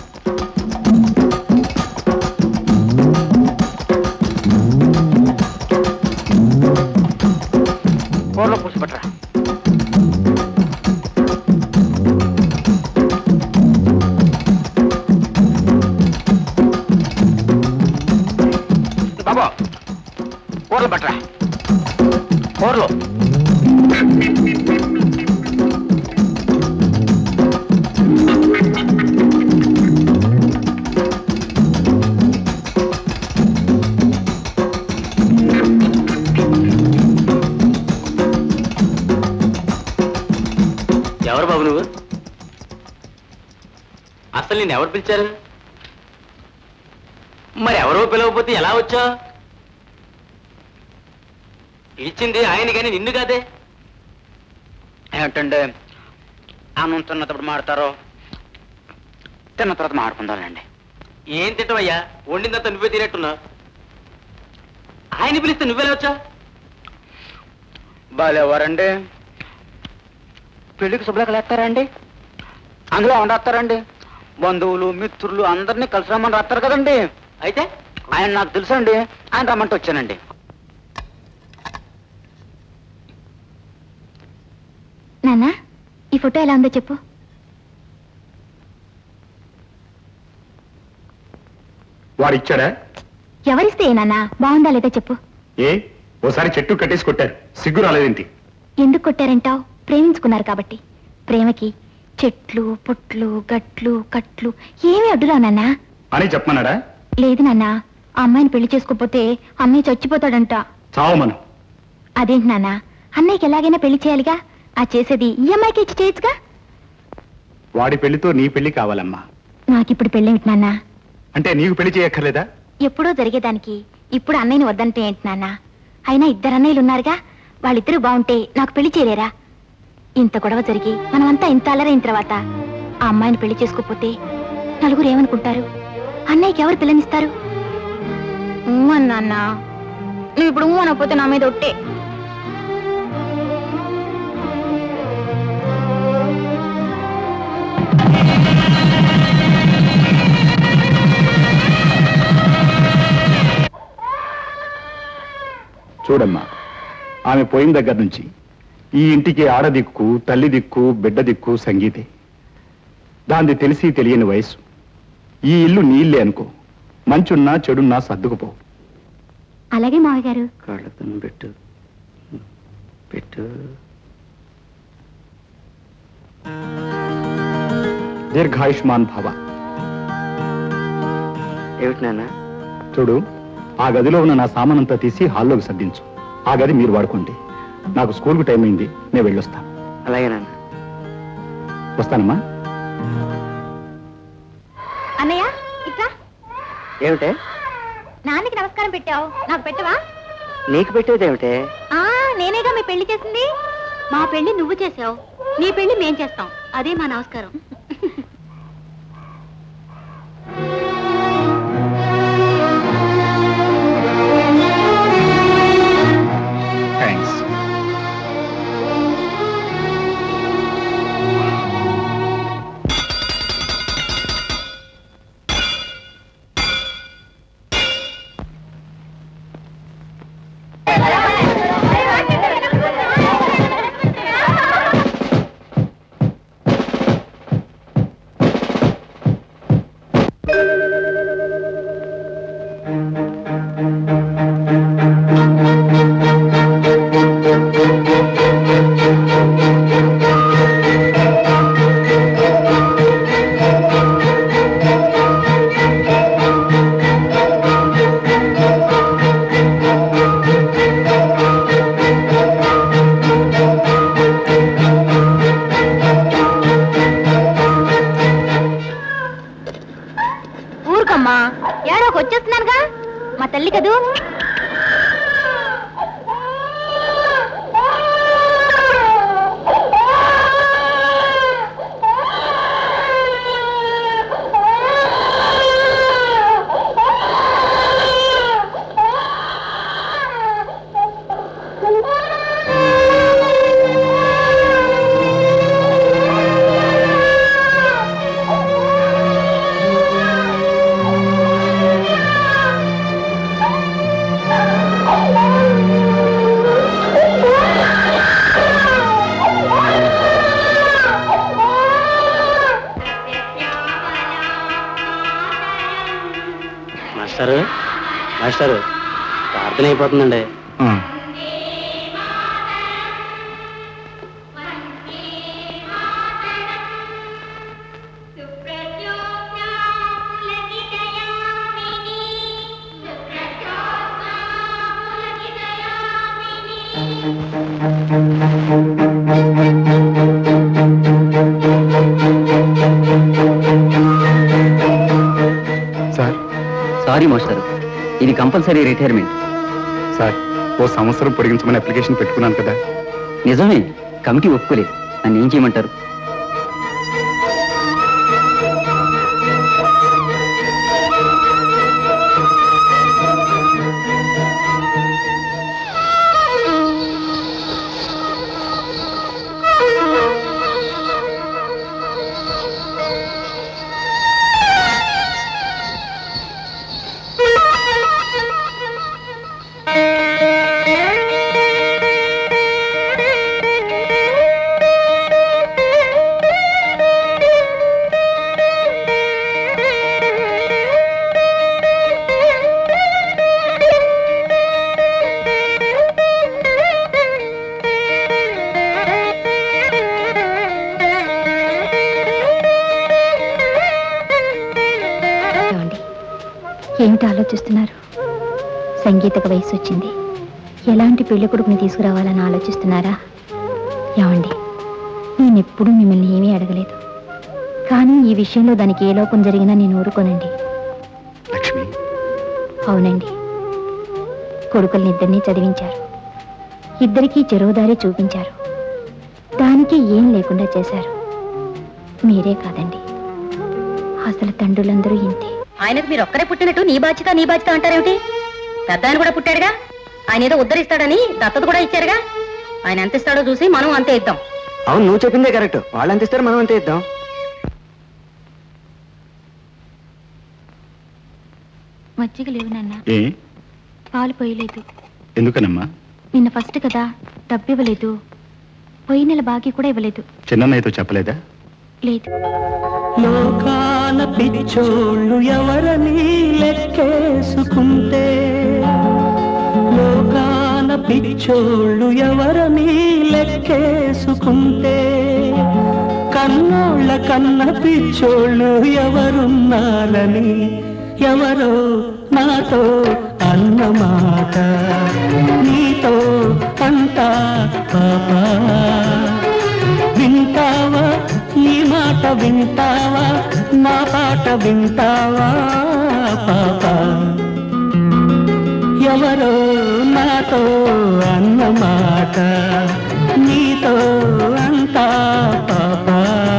కూరలో పులుసు పట్టరా బాబు కూరలు పట్టరా కూరలు ఎవరు బాబు నువ్వు అసలు నేను ఎవరు పిలిచారు మరి ఎవరో పిలవకపోతే ఎలా వచ్చా పిలిచింది ఆయన కానీ నిన్ను కాదే ఏమిటండి అన్నం తిన్నప్పుడు మాడతారు తిన్న తర్వాత మాడుకుందాలండి ఏం తింటావయ్యా వండిందంతా నువ్వే తినేట్టున్నా ఆయన పిలిస్తే నువ్వెలా వచ్చా బాలేవారండి పెళ్లికి శుభ్రకలు వేస్తారండి అందులో ఏమని రాస్తారండి బంధువులు మిత్రులు అందరినీ కలిసి రమ్మని రాస్తారు కదండి అయితే ఆయన నాకు తెలుసండి ఆయన రమ్మంటే వచ్చానండి నాన్న ఈ ఫోటో ఎలా ఉందో చెప్పు వాడు ఇచ్చాడా ఎవరిస్తే ఏ నాన్న బాగుందా లేదా చెప్పు ఏ ఓసారి చెట్టు కట్టేసి కొట్టారు సిగ్గు రాలేదేంటి ఎందుకు కొట్టారంటావు ప్రేమించుకున్నారు కాబట్టి ప్రేమకి చెట్లు పుట్లు గట్లు కట్లు ఏమీ అడ్డురావు నాన్న అని చెప్పమన్నాడా లేదు నాన్న ఆ అమ్మాయిని పెళ్లి చేసుకోపోతే అన్నయ్య చచ్చిపోతాడంట చావమను అదేంటి నాన్న అన్నయ్యకి ఎలాగైనా పెళ్లి చేయాలిగా ఆ చేసేది ఈ అమ్మాయికి ఇచ్చి చేయొచ్చుగా వాడి పెళ్లితో నీ పెళ్లి కావాలమ్మా నాకిప్పుడు పెళ్ళేమిటి నాన్న అంటే నీకు పెళ్లి చేయక్కర్లేదా ఎప్పుడో జరిగేదానికి ఇప్పుడు అన్నయ్యని వద్దంటే ఏంటి నాన్న అయినా ఇద్దరు అన్నయ్యలు ఉన్నారుగా వాళ్ళిద్దరూ బాగుంటే నాకు పెళ్లి చేయలేరా ఇంత గొడవ జరిగి మనమంతా ఇంత అల్లరైన తర్వాత ఆ అమ్మాయిని పెళ్లి చేసుకోపోతే నలుగురు ఏమనుకుంటారు అన్నయ్యకి ఎవరు పిల్లనిస్తారు ఊ అన్న నువ్వు ఇప్పుడు ఊ అనకపోతే నా మీద ఒట్టే చూడమ్మా ఆమె పోయిన దగ్గర నుంచి ఈ ఇంటికి ఆడదిక్కు తల్లి దిక్కు బిడ్డ దిక్కు సంగీతే దాంది తెలిసి తెలియని వయసు ఈ ఇల్లు నీళ్ళే అనుకో మంచున్నా చెడున్నా సర్దుకుపో అలాగే మావయ్య గారు కాళ్ళతో పెట్టు పెట్టు దీర్ఘాయుష్మాన్ భవ ఏమిటి నాన్న చూడు ఆ గదిలో ఉన్న నా సామానంతా తీసి హాల్లోకి సర్దించు ఆ గది మీరు వాడుకోండి నాకు స్కూల్కు టైం అయింది నేను వెళ్ళొస్తాను అలాగే నాన్న వస్తానమ్మా అన్నయ్య ఇట్లా ఏమిటే నాన్నకి నమస్కారం పెట్టావు నాకు పెట్టవా నీకు పెట్టేది ఏమిటే ఆ నేనేగా మీ పెళ్లి చేసింది మా పెళ్లి నువ్వు చేసావు నీ పెళ్లి మేం చేస్తాం అదే మా నమస్కారం థ్యాంక్స్ తల్లి కదూ మాస్టారు మాస్టారు ప్రార్థన అయిపోతుందండి సార్ సారీ మాస్టర్ ఇది కంపల్సరీ రిటైర్మెంట్ సార్ ఓ సంవత్సరం పొడిగించమని అప్లికేషన్ పెట్టుకున్నాను కదా నిజమే కమిటీ ఒప్పుకోలేదు నన్ను ఏం చేయమంటారు ఏమండి ఏమిటి ఆలోచిస్తున్నారు సంగీతకు వయసు వచ్చింది ఎలాంటి పెళ్లి కొడుకుని తీసుకురావాలని ఆలోచిస్తున్నారా ఏమండి నేను ఎప్పుడూ మిమ్మల్ని ఏమీ అడగలేదు కానీ ఈ విషయంలో దానికి ఏ లోపం జరిగినా నేను ఊరుకోనండి లక్ష్మి అవునండి కొడుకుల్ని ఇద్దరినీ చదివించారు ఇద్దరికీ చెరువుదారి చూపించారు దానికి ఏం లేకుండా చేశారు మీరే కాదండి అసలు తండ్రులందరూ ఇంతే ఆయనకు మీరు ఒక్కరే పుట్టినట్టు నీ బాధ్యత నీ బాధ్యత అంటారేమిటి పెద్ద ఆయన కూడా పుట్టాడుగా ఆయన ఏదో ఉద్ధరిస్తాడని దత్తత కూడా ఇచ్చారుగా ఆయన ఎంత ఇస్తాడో చూసి మనం అంతే ఇద్దాం అవును నువ్వు చెప్పిందే కరెక్ట్ వాళ్ళు ఎంత ఇస్తారు మనం అంతే ఇద్దాం మజ్జిగ లేవు నాన్న ఏ పాలు పోయలేదు ఎందుకనమ్మా నిన్న ఫస్ట్ కదా డబ్బు ఇవ్వలేదు పోయిన నెల బాకీ కూడా ఇవ్వలేదు చిన్నన్నయ్యతో చెప్పలేదా లేదు లోకాల పిచ్చోళ్ళు ఎవరని లెక్కేసుకుంటే లోకాల పిచ్చోళ్ళు ఎవరని లెక్కేసుకుంటే కన్నోళ్ళ కన్న పిచ్చోళ్ళు ఎవరున్నారని ఎవరో నాతో అన్నమాట నీతో అంటా పాపా వింటావా ఈ మాట వింటావా నా పాట వింటావా పాప ఎవరో నాతో అన్నమాట నీతో అంటా పాపా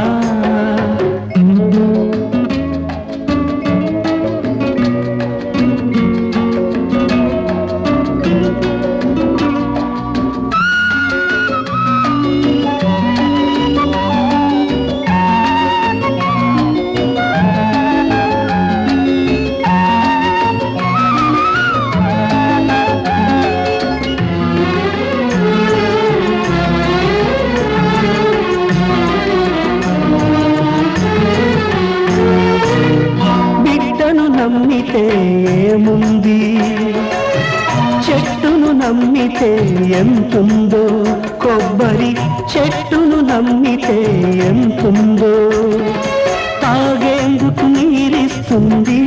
బిడ్డను నమ్మితే ఏముంది చెట్టును నమ్మితే ఎంతుందో కొబ్బరి చెట్టును నమ్మితే ఎంతుందో తాగేందుకు నీరిస్తుంది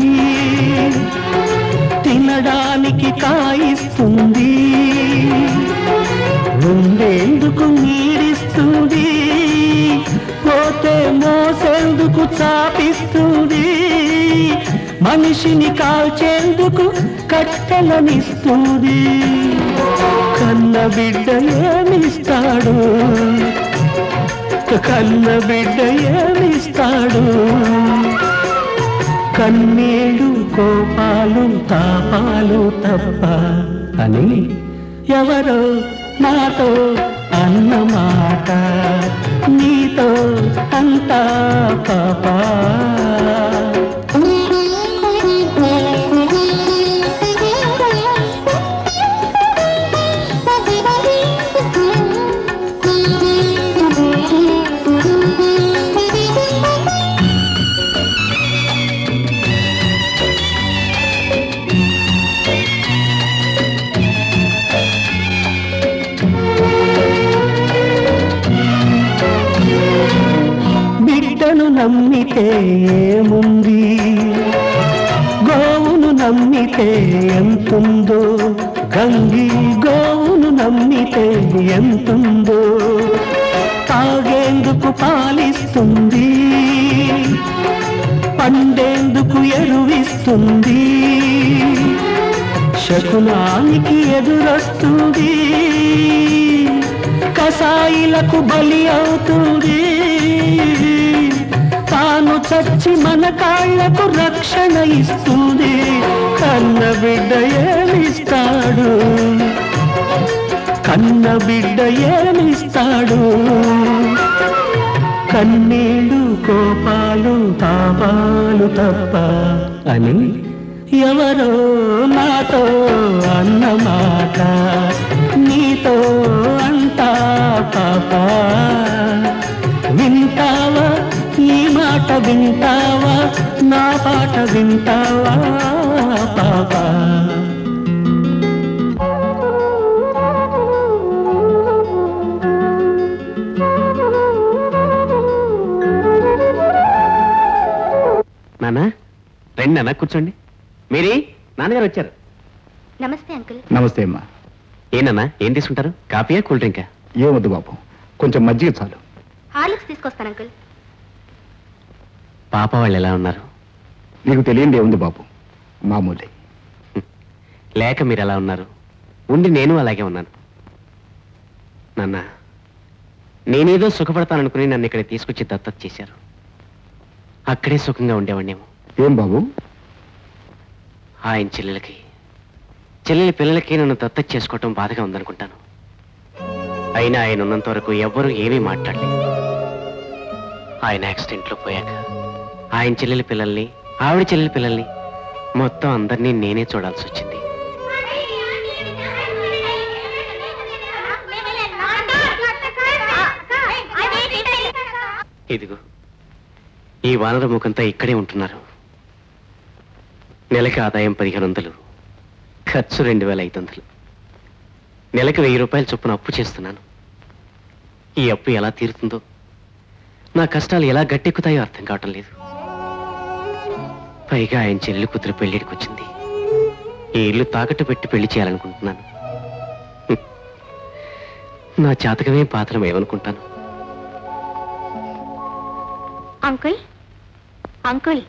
తినడానికి కాయిస్తుంది ఉండేందుకు నీరిస్తుంది పోతే మోసేందుకు చాపిస్తుంది మనిషిని కాల్చేందుకు కట్టెలనిస్తుంది కన్న బిడ్డ ఏమిస్తాడు కన్న బిడ్డ ఏమిస్తాడు కన్నీళ్ళు కోపాలు తాపాలు తప్ప అని ఎవరో నాతో అన్నమాట నీతో అంతా పాపా బిడ్డను నమ్మితే ఏముంది గోవును నమ్మితే ఎంతుందో గంగి గోవును నమ్మితే ఎంతుందో తాగేందుకు పాలిస్తుంది పండేందుకు ఎరువిస్తుంది శకునానికి ఎదురొస్తుంది కసాయిలకు బలి అవుతుంది తాను చచ్చి మన కాళ్లకు రక్షణ ఇస్తుంది కన్న బిడ్డ ఏమిస్తాడు కన్న బిడ్డ ఏమిస్తాడు కన్నీళ్ళు కోపాలు తాపాలు తప్ప అని ఎవరో నాతో అన్నమాట నీతో అంటా పాపా వింటావా ఈ మాట వింటావా నా పాట వింటావా పాపా నాన్న రండి నాన్న కూర్చోండి మీరి నాన్నగారు వచ్చారు నమస్తే అంకుల్ నమస్తే అమ్మా ఏనన్నా ఏం తీసుకుంటారు కాఫీయా కూల్ డ్రింకా ఏమొద్దు బాబు కొంచెం మజ్జిగ చాలు హార్లిక్స్ తీసుకొస్తాను అంకుల్ పాప వాళ్ళు ఎలా ఉన్నారు నీకు తెలియంది ఏముంది బాబు మామూలే లేక మీరు ఎలా ఉన్నారు ఉండి నేను అలాగే ఉన్నాను నాన్న నేనేదో సుఖపడతాననుకుని నన్ను ఇక్కడ తీసుకొచ్చి దత్తత చేశారు అక్కడే సుఖంగా ఉండేవాడినేమో ఏం బాబు ఆయన చెల్లెలకి చెల్లెలి పిల్లలకి నన్ను దత్తత చేసుకోవటం బాధగా ఉందనుకుంటాను అయినా ఆయన ఉన్నంత వరకు ఎవ్వరూ ఏమీ మాట్లాడలేదు ఆయన యాక్సిడెంట్లో పోయాక ఆయన చెల్లెలి పిల్లల్ని ఆవిడ చెల్లెలి పిల్లల్ని మొత్తం అందరినీ నేనే చూడాల్సి వచ్చింది ఇదిగో ఈ వానర ముఖంతా ఇక్కడే ఉంటున్నారు నెలకి ఆదాయం పదిహేను వందలు ఖర్చు రెండు వేల ఐదు వందలు నెలకి వెయ్యి రూపాయల చొప్పున అప్పు చేస్తున్నాను ఈ అప్పు ఎలా తీరుతుందో నా కష్టాలు ఎలా గట్టెక్కుతాయో అర్థం కావటం లేదు పైగా ఆయన చెల్లి కూతురు పెళ్లిడికి వచ్చింది ఈ ఇల్లు తాకట్టు పెట్టి పెళ్లి చేయాలనుకుంటున్నాను హ్మ్. నా జాతకమే పాత్రం ఏమనుకుంటాను అంకుల్ అంకుల్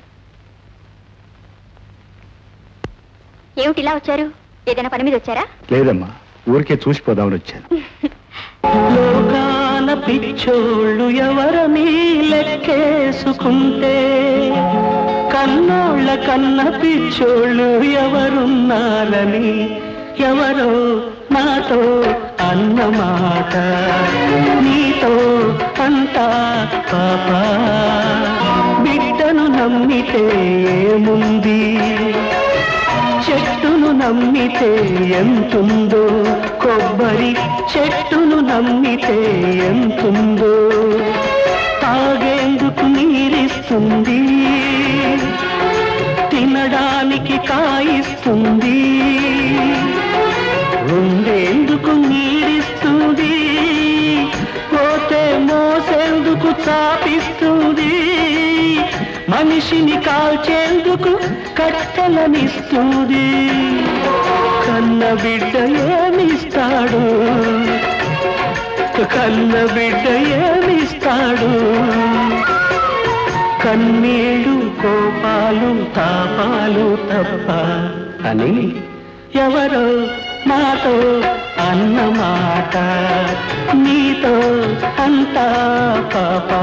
ఏమిటి ఇలా వచ్చారు ఏదైనా పని మీద వచ్చారా లేదమ్మా ఊరికే చూసిపోదామని వచ్చాను లోకాల పిచ్చోళ్ళు ఎవరని లెక్కేసుకుంటే కన్నోళ్ళ కన్న పిచ్చోళ్ళు ఎవరున్నారని ఎవరో నాతో అన్నమాట నీతో అంటా పాపా బిడ్డను నమ్మితే ఏముంది చెట్టును నమ్మితే ఎంతుందో కొబ్బరి చెట్టును నమ్మితే ఎంతుందో తాగేందుకు నీరిస్తుంది తినడానికి కాయిస్తుంది ఉండేందుకు నీరిస్తుంది పోతే మోసేందుకు చాపిస్తుంది మనిషిని కాల్చేందుకు కట్టెలనిస్తుంది కన్న బిడ్డ ఏమిస్తాడు కన్న బిడ్డ ఏమిస్తాడు ఉంటాడు కన్నీళ్ళు కోపాలు తాపాలు తప్ప అని ఎవరో నాతో అన్నమాట నీతో అంతా పాపా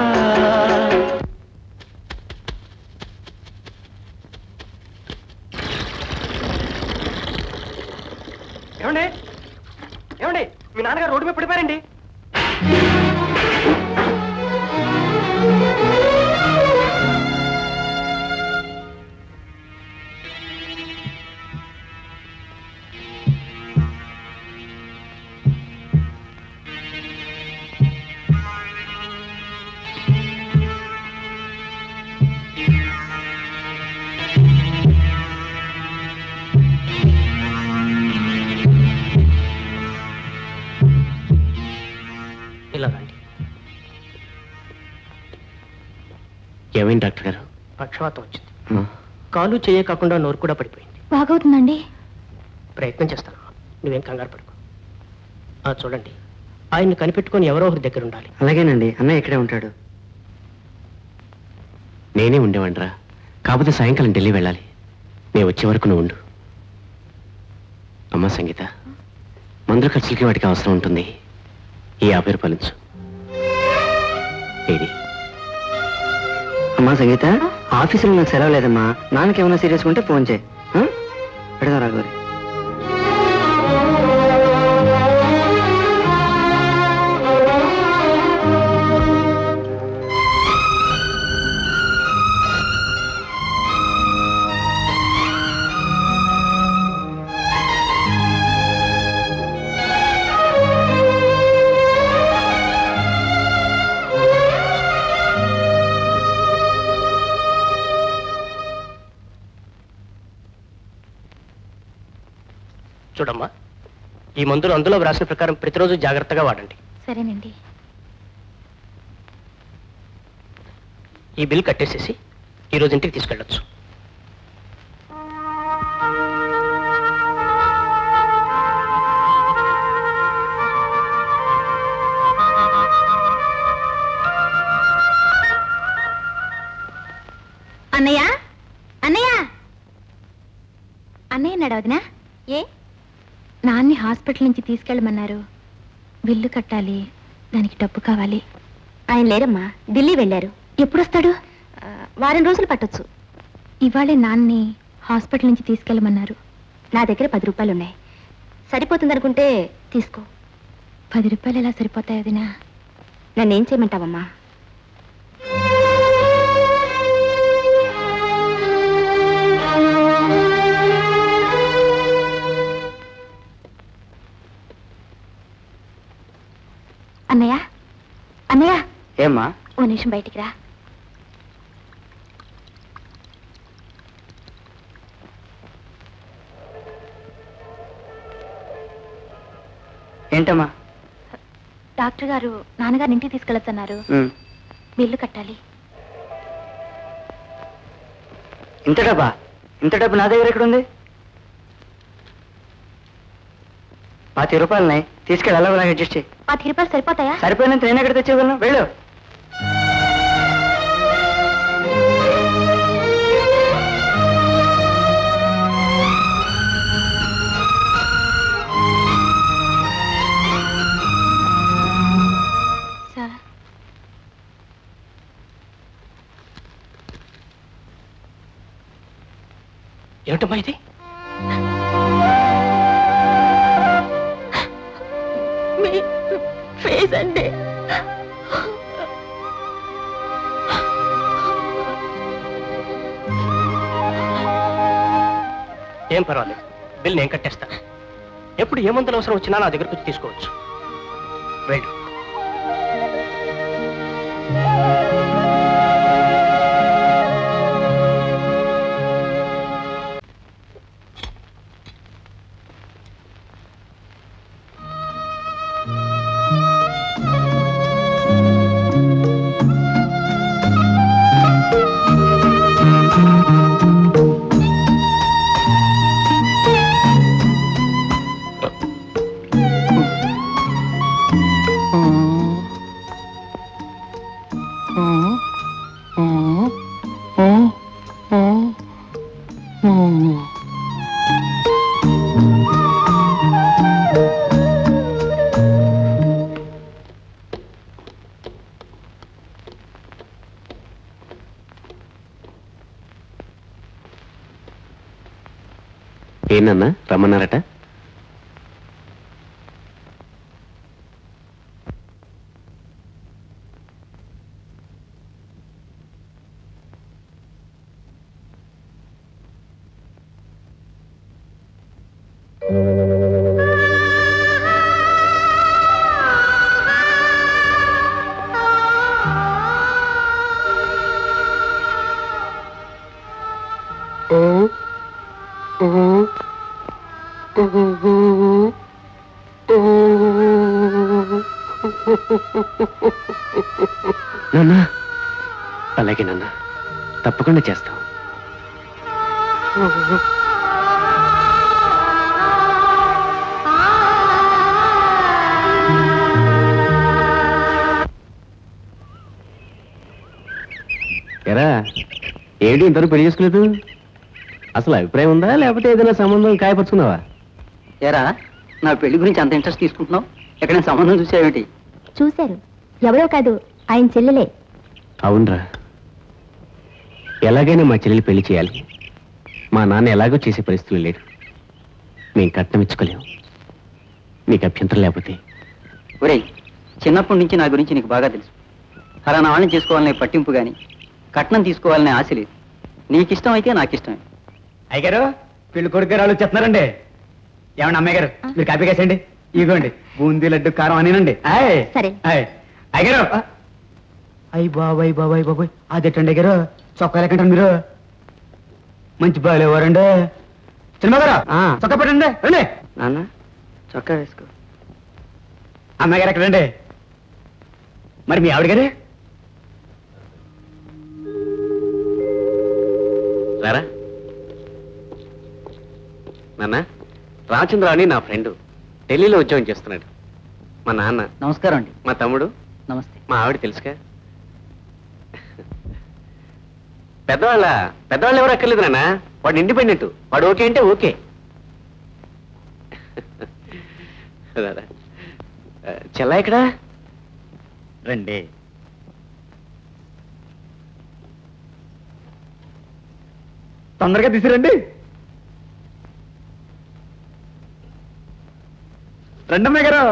ఏమండి ఏమండి మీ నాన్నగారు రోడ్డు మీద పడిపోయారండి ఇలా రండి ఏమైంది డాక్టర్ గారు పక్షవాతం వచ్చింది కాలు చేయ కాకుండా నోరు కూడా పడిపోయింది బాగవుతుందండి ప్రయత్నం చేస్తాను నువ్వేం కంగారు పడుకో ఆ చూడండి ఆయన్ని కనిపెట్టుకొని ఎవరో ఒకరి దగ్గర ఉండాలి అలాగేనండి అన్నయ్య ఇక్కడే ఉంటాడు నేనే ఉండేవాడిరా కాకపోతే సాయంకాలం ఢిల్లీ వెళ్ళాలి నేను వచ్చే వరకు నువ్వు ఉండు అమ్మా సంగీత మందుల ఖర్చులకి వాటికి అవసరం ఉంటుంది ఈ యాభై రూపాయలు ఉంచు ఏది అమ్మా సంగీత ఆఫీసులో నాకు సెలవు లేదమ్మా నాన్నకేమైనా సీరియస్ ఉంటే ఫోన్ చేయి ఆ? పెడదాం రాఘవరి చూడమ్మా ఈ మందులు అందులో వ్రాసిన ప్రకారం ప్రతిరోజు జాగ్రత్తగా వాడండి సరేనండి ఈ బిల్ కట్టేసేసి ఈ రోజు ఇంటికి తీసుకెళ్ళొచ్చు అన్నయ్య అన్నయ్య అన్నయ్య ఉన్నాడు వదినా ఏ నాన్ని హాస్పిటల్ నుంచి తీసుకెళ్ళమన్నారు బిల్లు కట్టాలి దానికి డబ్బు కావాలి ఆయన లేరమ్మా ఢిల్లీ వెళ్ళారు ఎప్పుడు వస్తాడు వారం రోజులు పట్టొచ్చు ఇవాళే నాన్ని హాస్పిటల్ నుంచి తీసుకెళ్ళమన్నారు నా దగ్గర పది రూపాయలు ఉన్నాయి సరిపోతుందనుకుంటే తీసుకో పది రూపాయలు ఎలా సరిపోతాయి వదినా నన్నేం చేయమంటావమ్మా అన్నయ్య అన్నయ్య ఏమ్మా ఓ నిమిషం బయటికి రా ఏంటమ్మా డాక్టర్ గారు నాన్నగారిని ఇంటికి తీసుకెళ్ళొద్దన్నారు ఉమ్. బిల్లు కట్టాలి ఇంత డబ్బా ఇంత డబ్బు నా దగ్గర ఎక్కడ ఉంది పాతి రూపాయలున్నాయి తీసుకెళ్ళి అలా నాకు అడ్జస్ట్ చేయి పాతిక రూపాయలు సరిపోతాయా సరిపోయినంత నేను ఎక్కడ తెచ్చేయగలను వెళ్ళు సార్ ఏమిటమ్మా ఇది మీ ఫేస్ అండి ఏం పర్వాలేదు బిల్ నేను కట్టేస్తా ఎప్పుడు ఏ మందులు అవసరం వచ్చినా నా దగ్గరకు వచ్చి తీసుకోవచ్చు వెళ్ళు ఏంటన్నా రమ్మన్నారట నాన్న అలాగే నాన్న తప్పకుండా చేస్తాం ఎరా ఏంటి ఇంతవరకు పెళ్లి చేసుకోలేదు అసలు అభిప్రాయం ఉందా లేకపోతే ఏదైనా సంబంధం కాయపరుచుకున్నావా ఏరా నా పెళ్లి గురించి అంత ఇంట్రెస్ట్ తీసుకుంటున్నావు ఎక్కడైనా సంబంధం చూసావేంటి చూశారు ఎవరో కాదు ఆయన చెల్లెలే అవునరా ఎలాగైనా మా చెల్లెలు పెళ్లి చేయాలి మా నాన్న ఎలాగో చేసే పరిస్థితులు లేడు మేము కట్నం ఇచ్చుకోలేము నీకు అభ్యంతరం లేకపోతే ఒరేయ్ చిన్నప్పటి నుంచి నా గురించి నీకు బాగా తెలుసు అలా నా వాళ్ళని చేసుకోవాలనే పట్టింపు కానీ కట్నం తీసుకోవాలనే ఆశ లేదు నీకు ఇష్టం అయితే నాకు ఇష్టమే అయ్యగారు పెళ్లి కొడుకు గారు వాళ్ళు చెప్తున్నారండి ఏమన్నా అమ్మాయి గారు మీరు కాపీ కేసండి ఇగోండి బూందీ లడ్డు కారం అనినండి ఆయ్ సరే. ఆయ్ అయ్యగారు అయ్యి బాబాయ్ బాబాయ్ బాబాయ్ అదేటండి అయ్యగారు చొక్కా లేకంటారు మీరు మంచి బాగాలేవారండి సినిమా గారు చొక్కా పెట్టండి రండి నాన్న చొక్కా వేసుకో అమ్మాయి గారు ఎక్కడండి మరి మీ ఆవిడ గారే రారా నాన్న రామచంద్ర అని నా ఫ్రెండ్ ఢిల్లీలో ఉద్యోగం చేస్తున్నాడు మా నాన్న నమస్కారం అండి మా తమ్ముడు నమస్తే మా ఆవిడ తెలుసుగా పెద్దవాళ్ళ పెద్దవాళ్ళు ఎవరు అక్కర్లేదు నాన్న వాడు ఇండిపెండెంట్ వాడు ఓకే అంటే ఓకే రారా. ఆ, చెల్లా ఇక్కడ రండి తొందరగా తీసురండి రండమ్మాయి గారు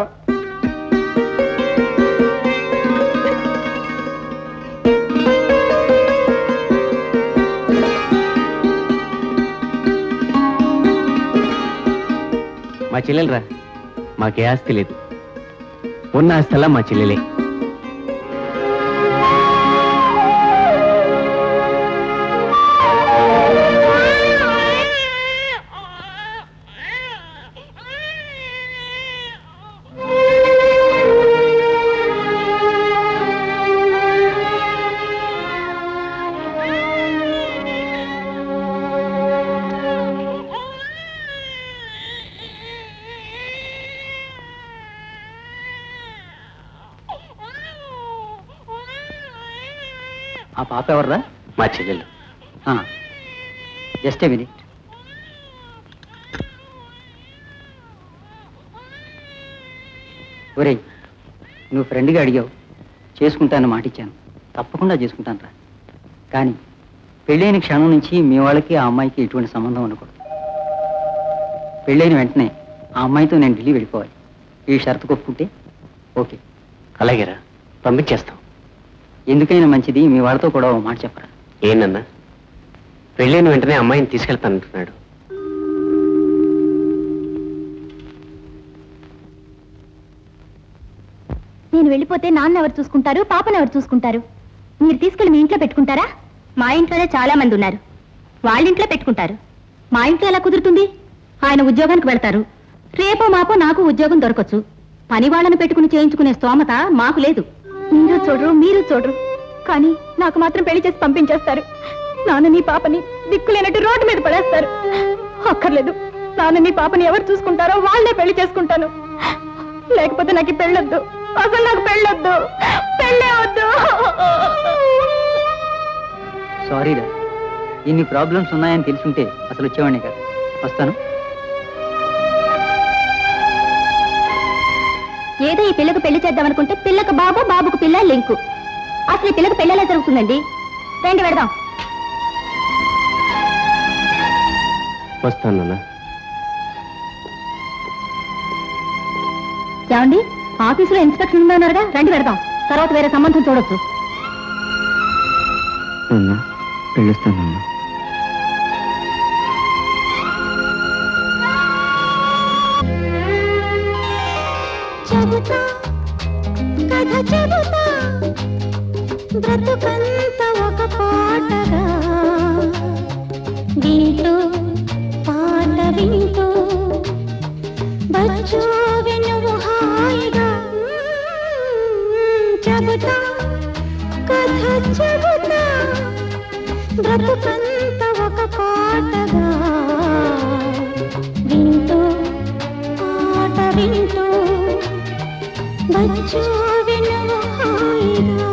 మా చెల్లెలరా మాకే ఆస్తి లేదు ఉన్న ఆస్తల్లా మా చెల్లెలే ఆ పాప ఎవర్రా మా చెల్లెలు జస్ట్ ఏ మినిట్ ఒరేయ్ నువ్వు ఫ్రెండ్గా అడిగావు చేసుకుంటాను మాట ఇచ్చాను తప్పకుండా చేసుకుంటాను రా కానీ పెళ్ళైన క్షణం నుంచి మీ వాళ్ళకి ఆ అమ్మాయికి ఎటువంటి సంబంధం ఉండకూడదు పెళ్ళైన వెంటనే ఆ అమ్మాయితో నేను ఢిల్లీ వెళ్ళిపోవాలి ఈ షరతు ఒప్పుకుంటే ఓకే అలాగేరా పంపించేస్తాం ఎందుకైనా మంచిది మీ వాళ్ళతో కూడా ఓ మాట చెప్పరా ఏంటన్నా పెళ్ళైన వెంటనే అమ్మాయిని తీసుకెళ్తానంటున్నాడు నేను వెళ్ళిపోతే నాన్న ఎవరు చూసుకుంటారు పాపను ఎవరు చూసుకుంటారు మీరు తీసుకెళ్లి మీ ఇంట్లో పెట్టుకుంటారా మా ఇంట్లోనే చాలా మంది ఉన్నారు వాళ్ళ ఇంట్లో పెట్టుకుంటారు మా ఇంట్లో ఎలా కుదురుతుంది ఆయన ఉద్యోగానికి వెళ్తారు రేపో మాపో నాకు ఉద్యోగం దొరకచ్చు పని వాళ్ళని పెట్టుకుని చేయించుకునే స్తోమత మాకు లేదు మీరు చూడరు మీరు చూడరు కానీ నాకు మాత్రం పెళ్లి చేసి పంపించేస్తారు నాన్నని పాపని దిక్కులేనట్టు రోడ్డు మీద పడేస్తారు అక్కర్లేదు నాన్నని పాపని ఎవరు చూసుకుంటారో వాళ్ళే పెళ్లి చేసుకుంటాను లేకపోతే నాకు ఈ పెళ్ళొద్దు అసలు నాకు పెళ్ళొద్దు పెళ్ళే వద్దు సారీ రా ఇన్ని ప్రాబ్లమ్స్ ఉన్నాయని తెలుసుంటే అసలు వచ్చేవాడిని కాదు వస్తాను ఏదో ఈ పిల్లకు పెళ్లి చేద్దామనుకుంటే పిల్లకు బాబు బాబుకు పిల్ల లింకు అసలు ఈ పిల్లకు పెళ్లి ఎలా జరుగుతుందండి రండి పెడదాం వస్తాను నాన్న ఏమండి ఆఫీసులో ఇన్స్పెక్షన్ ఉందన్నారుగా రండి పెడదాం తర్వాత వేరే సంబంధం చూడొచ్చు నాన్న పెళ్ళిస్తాను నాన్న చెబుతా కథ చెబుతా బ్రతుకంత ఒక పాటగా వింటూ పాట వింటూ బచ్చు వినువు హాయిగా చెబుతా కథ చెబుతా బ్రతుకంత ఒక పాటగా వింటూ పాట వింటూ బచ్చు వినువు హాయిగా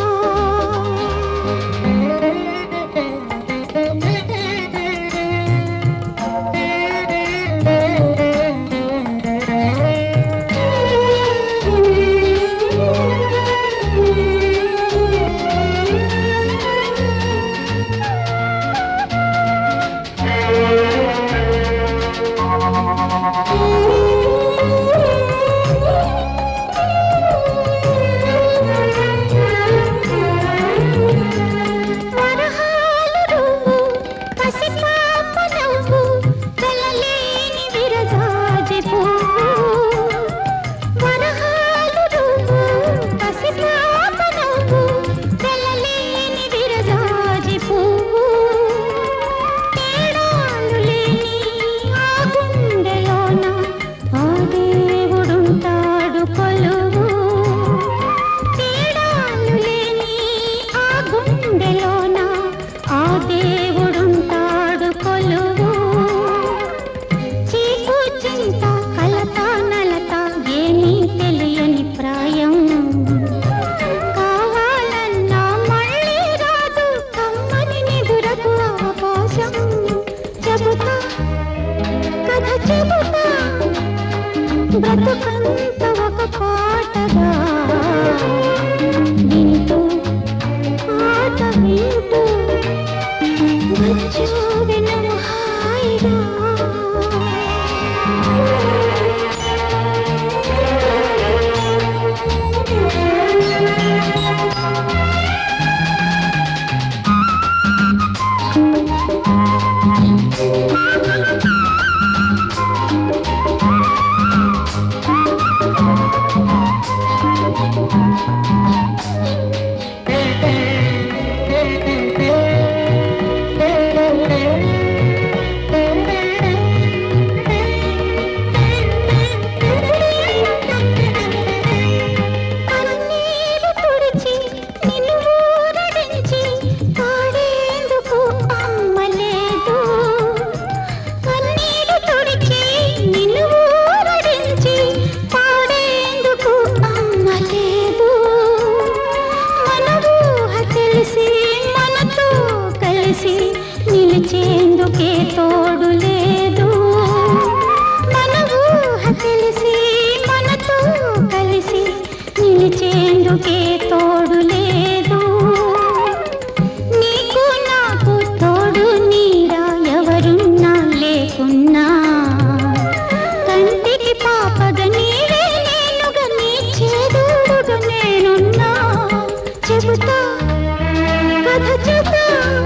వరహాలు నువ్వు, పసిపాప నువ్వు, కలలేని విరజాజి పువ్వు. వరహాలు నువ్వు, పసిపాప నువ్వు, కలలేని విరజాజి పువ్వు. తేడాలు లేని ఆ గుండెలోన ఆ దేవుడుంటాడు కొలువు తేడాలు లేని ఆ గుండెలోన ఆ దేవుడుంటాడు కొలువు చీకు చింత కలత నలత ఏమీ తెలియని ప్రాయం కావాలన్నా మళ్ళీ రాదు కమ్మని నిదురకు అవకాశం చెబుతా కథ చెబుతా బ్రతుకంత ఒక పాటగా వింటూ పాట వింటూ వచ్చు వినుము హాయిగా కన్నీరు తుడిచి నిన్ను ఊరడించి పాడేందుకు అమ్మ లేదు కన్నీరు తుడిచి నిన్ను ఊరడించి పాడేందుకు అమ్మ లేదు మన ఊహ తెలిసి మనతో కలిసి నిలిచేందుకే తోడు లేదు మన ఊహ తెలిసి మనతో కలిసి నిలిచేందుకే తోడు లేదు నీకు నాకు తోడు నీరా ఎవరున్నా లేకున్నా కంటికి పాపగా నీవే నేనుగా నీ చేదోడుగా నేనున్నా చెబుతా కథ చెబుతా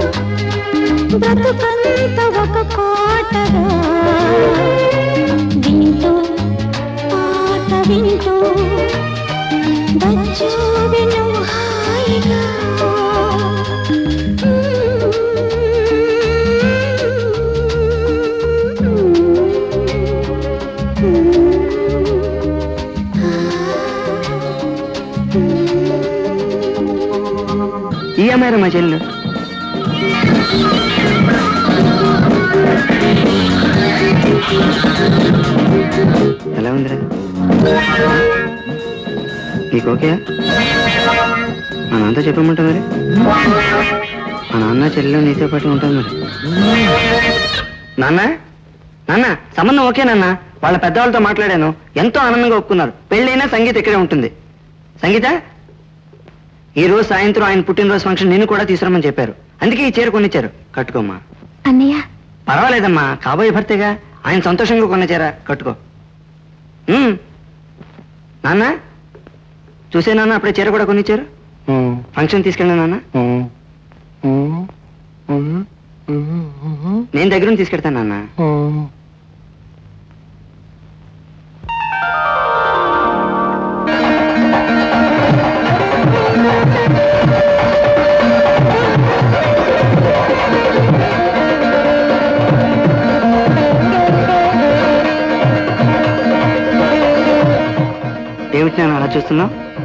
బ్రతుకంత ఒక పాటగా వింటూ పాట వింటూ బచ్చు విను హాయిగా ఈ అమ్మాయి మా చెల్లు ఎలా ఉందిరా నీకు ఓకే మా నాన్నతో చెప్పమంటా మరి మా నాన్న చెల్లెలు నీతో పాటు ఉంటాను మరి నాన్న నాన్న సంబంధం ఓకే నాన్న వాళ్ళ పెద్దవాళ్ళతో మాట్లాడాను ఎంతో ఆనందంగా ఒప్పుకున్నారు పెళ్ళైనా సంగీత ఇక్కడే ఉంటుంది సంగీత ఈ రోజు సాయంత్రం ఆయన పుట్టినరోజు ఫంక్షన్ నిన్ను కూడా తీసుకురమ్మని చెప్పారు అందుకే ఈ చీర కొనిచ్చారు కట్టుకోమ్మా అన్నయ్య పర్వాలేదమ్మా కాబోయే భర్తగా ఆయన సంతోషంగా కొన్న చీర కట్టుకో ఉమ్. నాన్న చూసే నాన్న అప్పుడే చీర కూడా కొనిచ్చారు ఫంక్షన్ తీసుకెళ్ళా నాన్న నేను దగ్గర నుంచి తీసుకెళ్తాను నాన్న ఏమిటి నాన్న అలా చూస్తున్నావు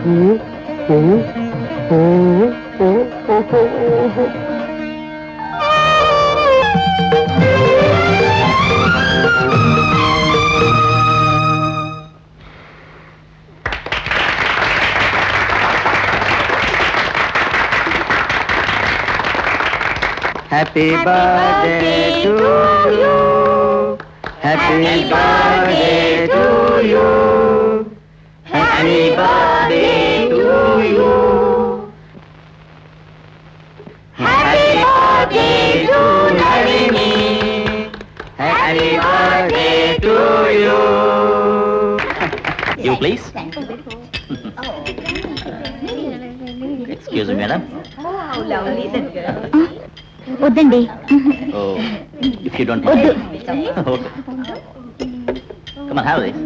happy birthday to you happy birthday to you happy birthday to you happy birthday to Nalini happy birthday to you you please excuse madam వద్దండి ఇఫ్ యూ డోంట్ వద్దు okay come on have this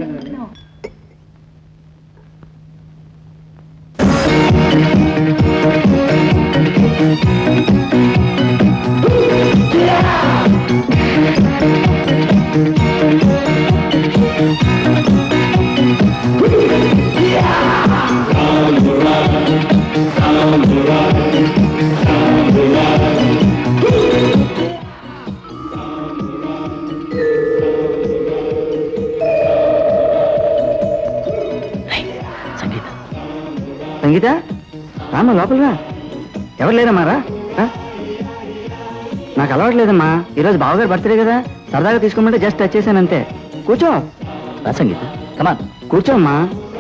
Sangeetha రామ్మా లోపల రా ఎవరు లేరమ్మా రా రా. నాకు అలవాటు లేదమ్మా ఈరోజు బావగారు బర్త్డే కదా సరదాగా తీసుకోమంటే జస్ట్ టచ్ చేశాను అంతే కూర్చో రా సంగీత కమాన్ కూర్చోమ్మా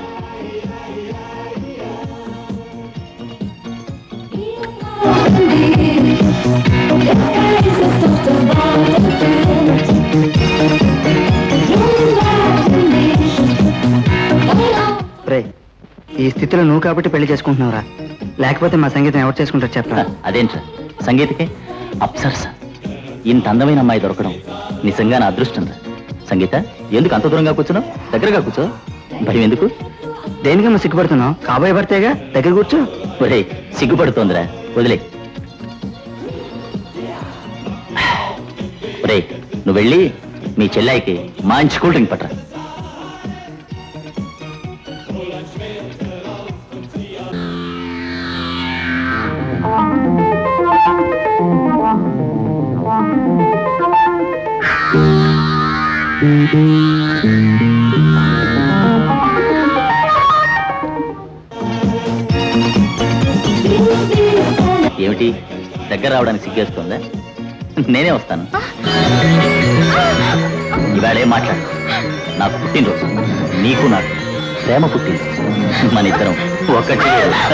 రే ఈ స్థితిలో నువ్వు కాబట్టి పెళ్లి చేసుకుంటున్నావురా లేకపోతే మా సంగీతం ఎవరు చేసుకుంటారు చెప్పరా అదేంటి సార్ సంగీతకే అప్సర్స ఇంత అందమైన అమ్మాయి దొరకడం నిజంగా నా అదృష్టం రా సంగీత ఎందుకు అంత దూరంగా కూర్చున్నావు దగ్గరగా కూర్చో భయం ఎందుకు దేనికమ్మా సిగ్గుపడుతున్నావు కాబోయే భర్తేగా దగ్గర కూర్చో ఒరే సిగ్గుపడుతోందిరా వదిలే ఒరే నువ్వు వెళ్ళి మీ చెల్లాయికి మంచి కూల్ డ్రింక్ పట్టరా ఏమిటి దగ్గర రావడానికి సిగ్గేస్తుందా నేనే వస్తాను ఇవాళ ఏం మాట్లాడు నాకు పుట్టినరోజు నీకు నాకు ప్రేమ పుట్టింది మన ఇద్దరం ఒకటి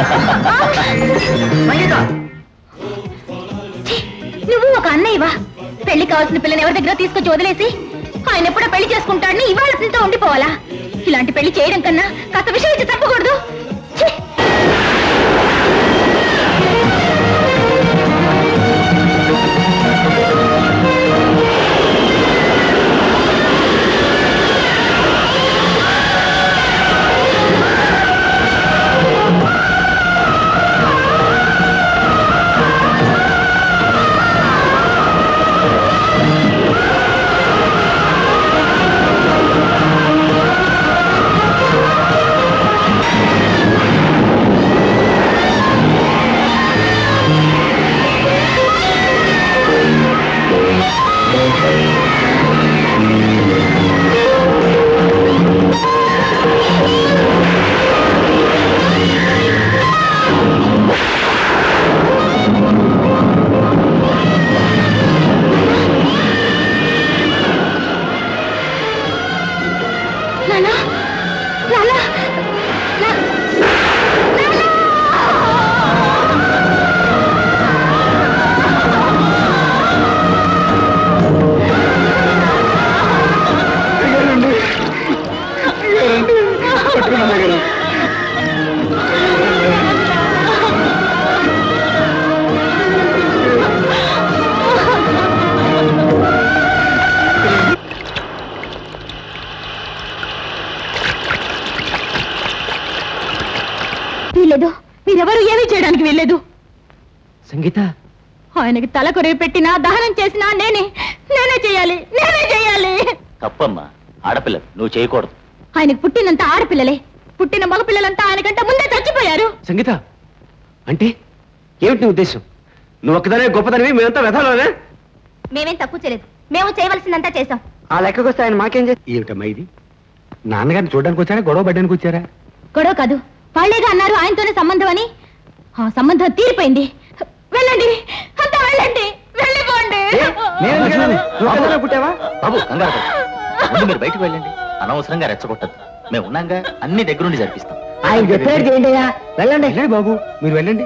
నువ్వు ఒక అన్నయ్యవా పెళ్లి కావాల్సిన పిల్లని ఎవరి దగ్గర తీసుకొచ్చి వదిలేసి ఆయన ఎప్పుడో పెళ్లి చేసుకుంటాడని ఇవాళ అతనితో ఉండిపోవాలా ఇలాంటి పెళ్లి చేయడం కన్నా కాస్త విషయం ఇచ్చి తప్పకూడదు ఛీ! ఆ మీరెవరు ఏమీ చేయడానికి వెళ్ళలేదు సంగీత ఆయనకి తల కొరివి పెట్టినా దహనం చేసినా నేనే నేనే చేయాలి నేనే చేయాలి తప్పమ్మా ఆడపిల్ల నువ్వు చేయకూడదు ఆయనకు పుట్టినంత ఆడపిల్లలే పుట్టిన మగపిల్లలంతా ఆయనకంటే ముందే చచ్చిపోయారు సంగీత అంటే ఏమిటి నీ ఉద్దేశం నువ్వు ఒక్కదానే గొప్పదనివి మేమంతా వ్యధాలోనే మేమేం తప్పు చేయలేదు మేము చేయవలసిందంతా చేశాం ఆ లెక్కకు వస్తే ఆయన మాకేం చేసి ఏమిటమ్మా ఇది నాన్నగారిని చూడడానికి వచ్చారా గొడవ పడ్డానికి వచ్చారా గొడవ కాదు వాళ్ళేగా అన్నారు ఆయనతోనే సంబంధం అని ఆ సంబంధం తీరిపోయింది వెళ్ళండి అంతా వెళ్ళండి వెళ్ళిపోండి పుట్టావా బాబు కంగారు పడకు. ముందు మీరు బయటకు వెళ్ళండి అనవసరంగా రెచ్చగొట్టద్దు మేము ఉన్నాగా అన్ని దగ్గరుండి జరిపిస్తాం ఆయన చెప్పాడు చేయండి వెళ్ళండి వెళ్ళండి బాబు మీరు వెళ్ళండి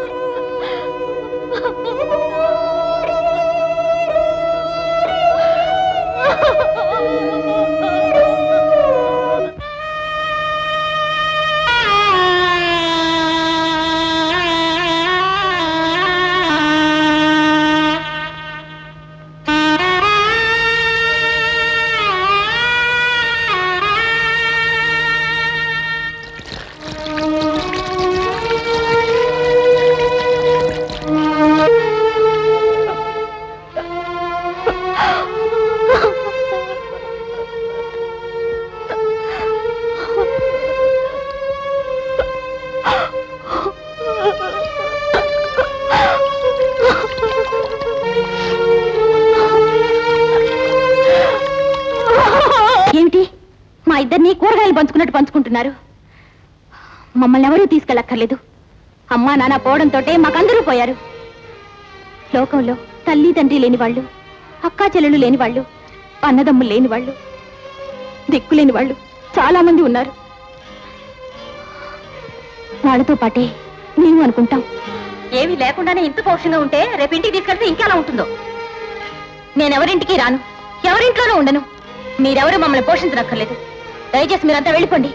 ఏమిటి మా ఇద్దరిని కూరగాయలు పంచుకున్నట్టు పంచుకుంటున్నారు మమ్మల్ని ఎవరూ తీసుకెళ్ళక్కర్లేదు అమ్మా నాన్న పోవడంతో మాకందరూ పోయారు లోకంలో తల్లి తండ్రి లేని వాళ్ళు అక్కా చెల్లెలు లేని వాళ్ళు అన్నదమ్ములు లేని వాళ్ళు దిక్కు లేని వాళ్ళు చాలా మంది ఉన్నారు వాళ్ళతో పాటే మేము అనుకుంటాం ఏమీ లేకుండానే ఇంత పౌరుషంగా ఉంటే రేపు ఇంటికి తీసుకెళ్తే ఇంకెలా ఉంటుందో నేనెవరింటికి రాను ఎవరింట్లోనూ ఉండను మీరెవరు మమ్మల్ని పోషించనక్కర్లేదు దయచేసి మీరంతా వెళ్ళిపోండి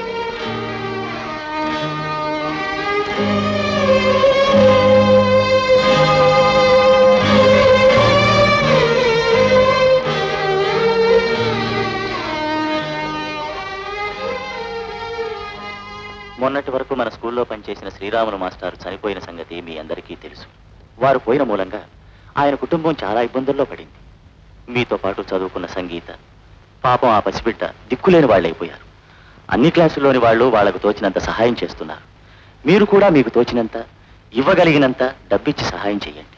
మొన్నటి వరకు మన స్కూల్లో పనిచేసిన శ్రీరాములు మాస్టారు చనిపోయిన సంగతి మీ అందరికీ తెలుసు వారు పోయిన మూలంగా ఆయన కుటుంబం చాలా ఇబ్బందుల్లో పడింది మీతో పాటు చదువుకున్న సంగీత పాపం ఆ పసిబిడ్డ దిక్కులేని వాళ్ళైపోయారు అన్ని క్లాసుల్లోని వాళ్ళు వాళ్లకు తోచినంత సహాయం చేస్తున్నారు మీరు కూడా మీకు తోచినంత ఇవ్వగలిగినంత డబ్బిచ్చి సహాయం చేయండి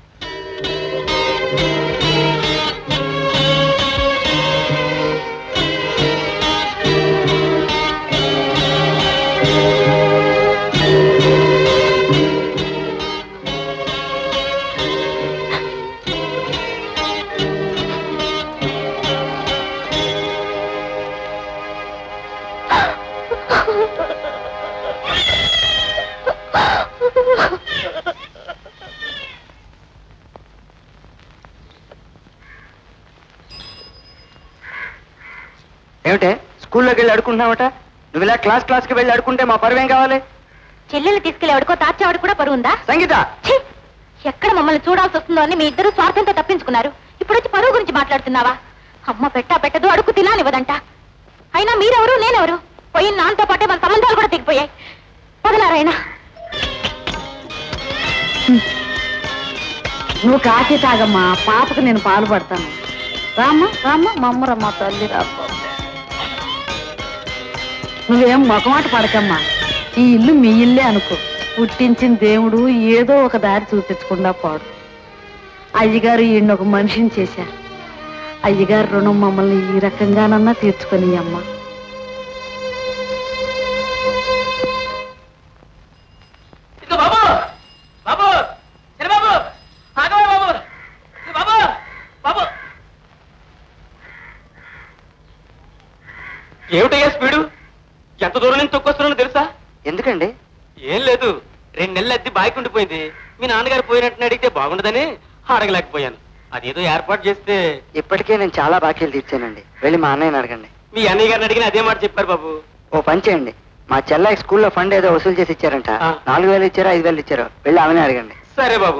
ఏమిటే స్కూల్లోకి వెళ్ళి అడుకుంటున్నావట నువ్వు ఇలా క్లాస్ క్లాస్కి వెళ్ళి అడుకుంటే మా పరువేం కావాలి చెల్లెలు తీసుకెళ్లి ఎవడికో తాచేవాడు కూడా పరువు ఉందా సంగీత ఛీ! ఎక్కడ మమ్మల్ని చూడాల్సి వస్తుందో అని మీ ఇద్దరు స్వార్థంతో తప్పించుకున్నారు ఇప్పుడు వచ్చి పరువు గురించి మాట్లాడుతున్నావా అమ్మ పెట్టా పెట్టదు అడుగు తినాలివ్వదంట అయినా మీరెవరు నేనెవరు పోయిన నాన్నతో పాటే మన సంబంధాలు కూడా తెగిపోయాయి పదనారాయణ నువ్వు కాఫీ తాగమ్మా పాపకు నేను పాలు పడతాను రామ్మ రామ్మ మా అమ్మ రమ్మ తల్లి రామ్మ నువ్వేం మొకమాట పడకమ్మా ఈ ఇల్లు మీ ఇల్లే అనుకో పుట్టించిన దేవుడు ఏదో ఒక దారి చూపించకుండా పోడు అయ్యగారు ఈయన ఒక మనిషిని చేశారు అయ్యగారు రుణం మమ్మల్ని ఈ రకంగానన్నా తీర్చుకొని అమ్మ ఇదిగో బాబు బాబు చిన్న బాబు ఆగవే బాబు ఇదిగో బాబు బాబు ఏమిటయ్యా స్పీడు ఎంత దూరం నుంచి తొక్కొస్తున్నానో తెలుసా ఎందుకండి ఏం లేదు రెండు నెలలు అద్దె బాయికి ఉండిపోయింది మీ నాన్నగారు పోయినట్టు అడిగితే బాగుండదని అడగలేకపోయాను అదేదో ఏర్పాటు చేస్తే ఇప్పటికే నేను చాలా బాకీలు తీర్చానండి వెళ్ళి మా అన్నయ్యని అడగండి మీ అన్నయ్య గారిని అడిగిన అదే మాట చెప్పారు బాబు ఓ పని చేయండి మా చెల్లెకి స్కూల్లో ఫండ్ ఏదో వసూలు చేసి ఇచ్చారంట నాలుగు వేలు ఇచ్చారో ఐదు వేలు ఇచ్చారో వెళ్ళి ఆమెనే అడగండి సరే బాబు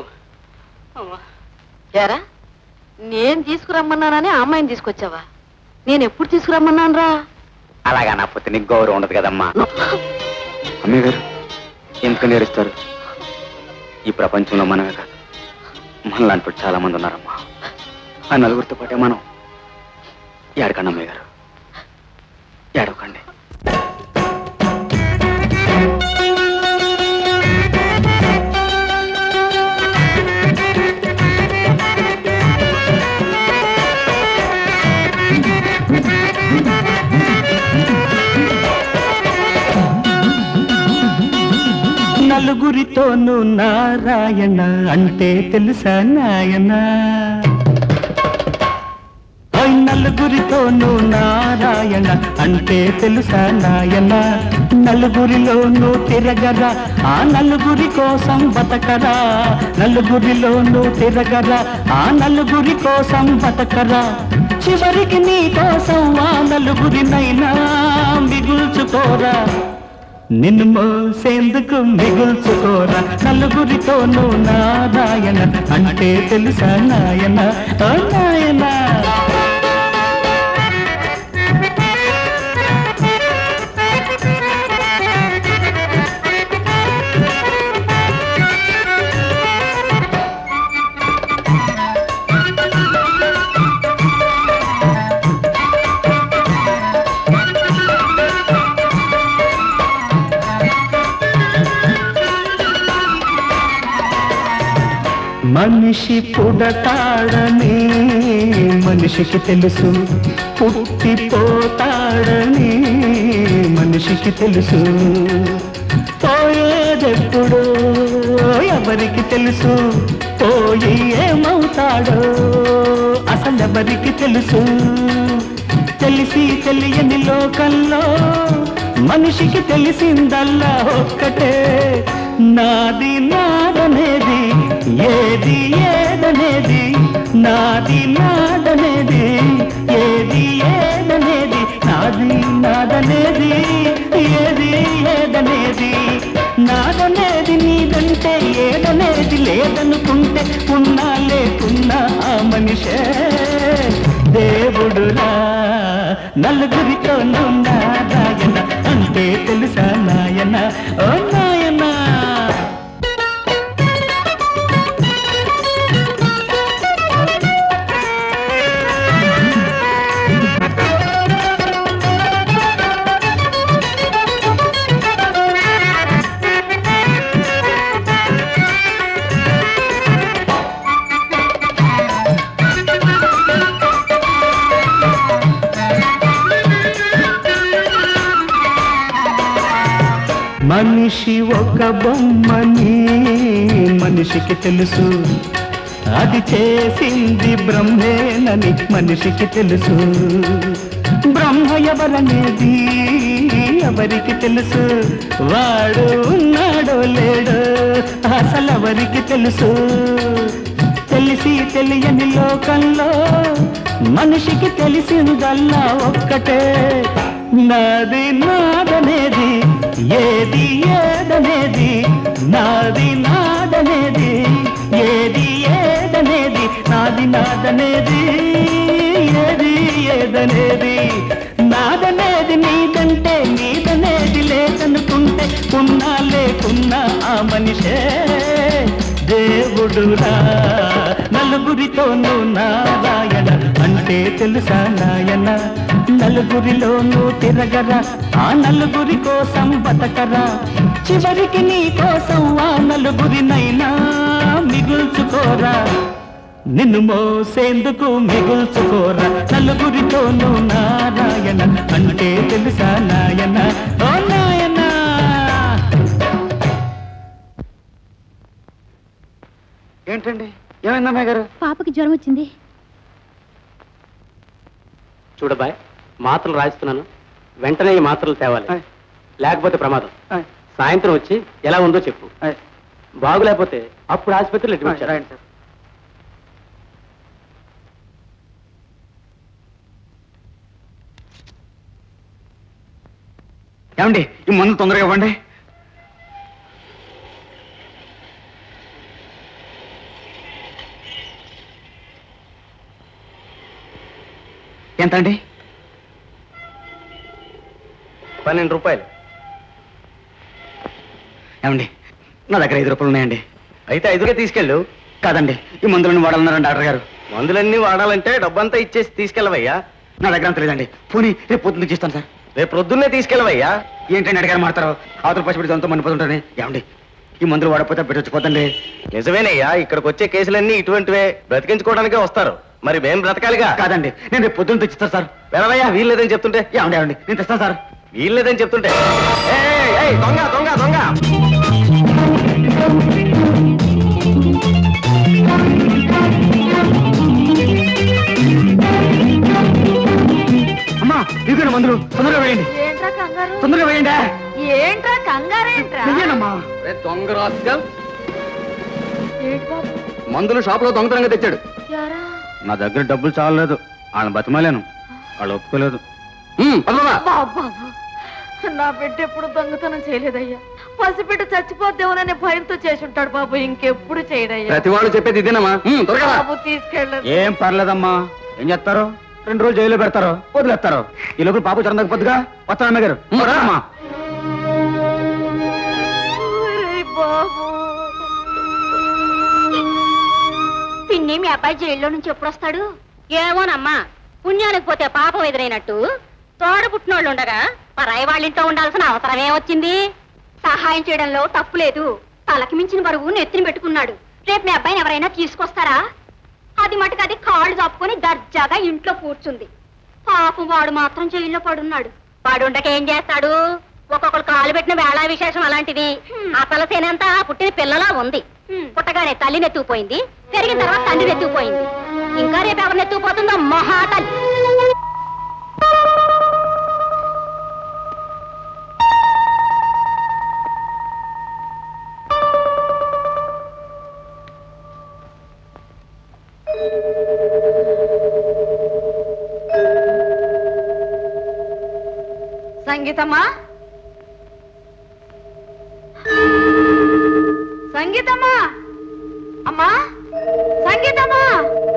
ఏరా నేను తీసుకురమ్మన్నానని ఆ అమ్మాయిని తీసుకొచ్చావా నేను ఎప్పుడు తీసుకురమ్మన్నాను రా అలాగా నా పొత్తు నీకు గౌరవం ఉండదు కదమ్మా అమ్మయ్య గారు ఎందుకని ఏడుస్తారు ఈ ప్రపంచంలో మనమే కాదు మనలాంటి వాళ్ళు చాలా మంది ఉన్నారమ్మా ఆ నలుగురితో పాటే మనం ఏడకండి అమ్మయ్య గారు ఏడవకండి నలుగురితోనూ నారాయణ అంటే తెలుసా నాయన ఓయ్ నలుగురితోనూ నారాయణ అంటే తెలుసా నాయన నలుగురిలోనూ తిరగరా ఆ నలుగురి కోసం బతకరా నలుగురిలోనూ తిరగరా ఆ నలుగురి కోసం బతకరా చివరికి నీ కోసం ఆ నలుగురినైనా మిగుల్చుకోరా నిన్ను మోసేందుకు మిగుల్చుకోరా నలుగురితోనూ నారాయణ అంటే తెలుసా నాయన ఓ నాయన మనిషి పుడతాడని మనిషికి తెలుసు పుట్టిపోతాడని మనిషికి తెలుసు పోయేదెప్పుడు ఎవరికి తెలుసు పోయి ఏమవుతాడో అసలెవరికి తెలుసు తెలిసి తెలియని లోకంలో మనిషికి తెలిసిందల్లా ఒక్కటే నాది నాదనేది ఏది ఏదనేది నాది నాదనేది ఏది ఏదనేది నాది నాదనేది ఏది ఏదనేది నాదనేది నీదంటే ఏదనేది లేదనుకుంటే ఉన్నా లేకున్నా ఆ మనిషే దేవుడురా నలుగురితో నారాయణ అంటే తెలుసా నాయన ఓ నాయనా మనిషి ఒక బొమ్మని మనిషికి తెలుసు అది చేసింది బ్రహ్మేనని మనిషికి తెలుసు బ్రహ్మ ఎవరనేది ఎవరికి తెలుసు వాడు ఉన్నాడో లేడో అసలు ఎవరికి తెలుసు తెలిసి తెలియని లోకంలో మనిషికి తెలిసిందల్లా ఒక్కటే నాది నాదనేది ఏది ఏదనేది నాది నాదనేది ఏది ఏదనేది నాది నాదనేది ఏది ఏదనేది నాదనేది నీదంటే నీదనేది లేదనుకుంటే ఉన్నా లేకున్నా ఆ మనిషే దేవుడురా నలుగురితోనూ నారాయణ అంటే తెలుసా నాయన నలుగురిలోనూ తిరగరా ఆ నలుగురి కోసం బతకరా చివరికి నీ కోసం ఆ నలుగురినైనా మిగుల్చుకోరా నిన్ను మోసేందుకు మిగుల్చుకోరా నలుగురితోనూ నారాయణ అంటే తెలుసా నాయన ఓ నాయనా ఏంటండి ఏమైందమ్మా గారు పాపకి జ్వరం వచ్చింది చూడబాయ్ మాత్రలు రాయిస్తున్నాను వెంటనే ఈ మాత్రలు తేవాలి లేకపోతే ప్రమాదం సాయంత్రం వచ్చి ఎలా ఉందో చెప్పు బాగులేకపోతే అప్పుడు ఆసుపత్రిలో అడ్మిట్ చేయాలి. ఏమండి ఈ మందు తొందరగా ఇవ్వండి ఎంత అండి పన్నెండు రూపాయలు ఏమండి నా దగ్గర ఐదు రూపాయలు ఉన్నాయండి అయితే ఐదుగా తీసుకెళ్ళు కాదండి ఈ మందులను వాడాలన్నారండి డాక్టర్ గారు మందులన్నీ వాడాలంటే డబ్బంతా ఇచ్చేసి తీసుకెళ్ళవయ్యా నా దగ్గర అంత లేదండి పోనీ రేపు పొద్దున్న చేస్తాను సార్ రేపు ప్రొద్దున్నే తీసుకెళ్ళవయ్యా ఏంటండి అడిగారు మాడతారు అవతల పసిపెట్టి సొంతం మండిపోతుంటాను ఏమండి ఈ మందులు వాడకపోతే పెట్టొచ్చిపోతండి నిజమేనయ్యా ఇక్కడికి వచ్చే కేసులన్నీ ఇటువంటివే బ్రతికించుకోవడానికే వస్తారు మరి మేం బ్రతకాలిగా కాదండి నేను రేపు పొద్దున్న తెచ్చిస్తాను సార్ వెళ్ళవయ్యా వీల్లేదని చెప్తుంటే ఏమండి ఏమండి నేను తెస్తాను సార్ వీల్లేదని చెప్తుంటే ఏయ్, ఏయ్, దొంగ దొంగ దొంగ అమ్మా ఇదిగోండి మందులు తొందరగా వేయండి ఏంట్రా కంగారు తొందరగా వేయండి ఏంట్రా కంగారేంట్రా వెయ్యండమ్మా రే దొంగ రాస్కల్. ఏంటి బాబు మందులు షాప్ లో దొంగతనంగా తెచ్చాడు యారా నా దగ్గర డబ్బులు చాలలేదు వాళ్ళని బతిమలేను వాళ్ళు ఒప్పుకోలేదు ఉమ్, పదమ్మా. బాబు నా బిడ్డ ఎప్పుడు దొంగతనం చేయలేదయ్యా పసిబిడ్డ చచ్చిపోద్దేమోననే భయంతో చేసి ఉంటాడు బాబు ఇంకెప్పుడు చేయడయ్యా ప్రతి వాళ్ళు చెప్పేది ఇదేనమ్మా ఉమ్, త్వరగా రా. బాబు తీసుకెళ్ళదు ఏం పర్లేదమ్మా ఏం చేస్తారు రెండు రోజులు జైల్లో పెడతారు వదిలేస్తారు ఈ లోపల పాప చందకపోద్దుగా వస్తాను అమ్మ గారు ఉమ్, రా. అమ్మా బాబు పిన్ని మీ అబ్బాయి జైల్లో నుంచి ఎప్పుడు వస్తాడు ఏమోనమ్మా పుణ్యానికి పోతే పాపం ఎదురైనట్టు తోడ పుట్టినోళ్ళు ఉండగా పరాయి వాళ్ళ ఇంట్లో ఉండాల్సిన అవసరమే వచ్చింది సహాయం చేయడంలో తప్పు లేదు తలకి మించిన బరువు నెత్తిన పెట్టుకున్నాడు రేపు మీ అబ్బాయిని ఎవరైనా తీసుకొస్తారా అది మటుకు అది కాళ్ళు చాపుకొని దర్జాగా ఇంట్లో కూర్చుంది పాపం వాడు మాత్రం జైల్లో పడున్నాడు వాడు ఉండక ఏం చేస్తాడు ఒక్కొక్కరు కాలు పెట్టిన వేళ విశేషం అలాంటిది అసలు సేనంతా పుట్టిన పిల్లలా ఉంది పుట్టగానే తల్లి నెత్తుకుపోయింది పెరిగిన తర్వాత తండ్రి నెత్తుకుపోయింది ఇంకా రేపు ఎవరు నెత్తుకుపోతుందో మహాతల్లి సంగీతమ్మా సంగీతమ్మా అమ్మా సంగీతమ్మా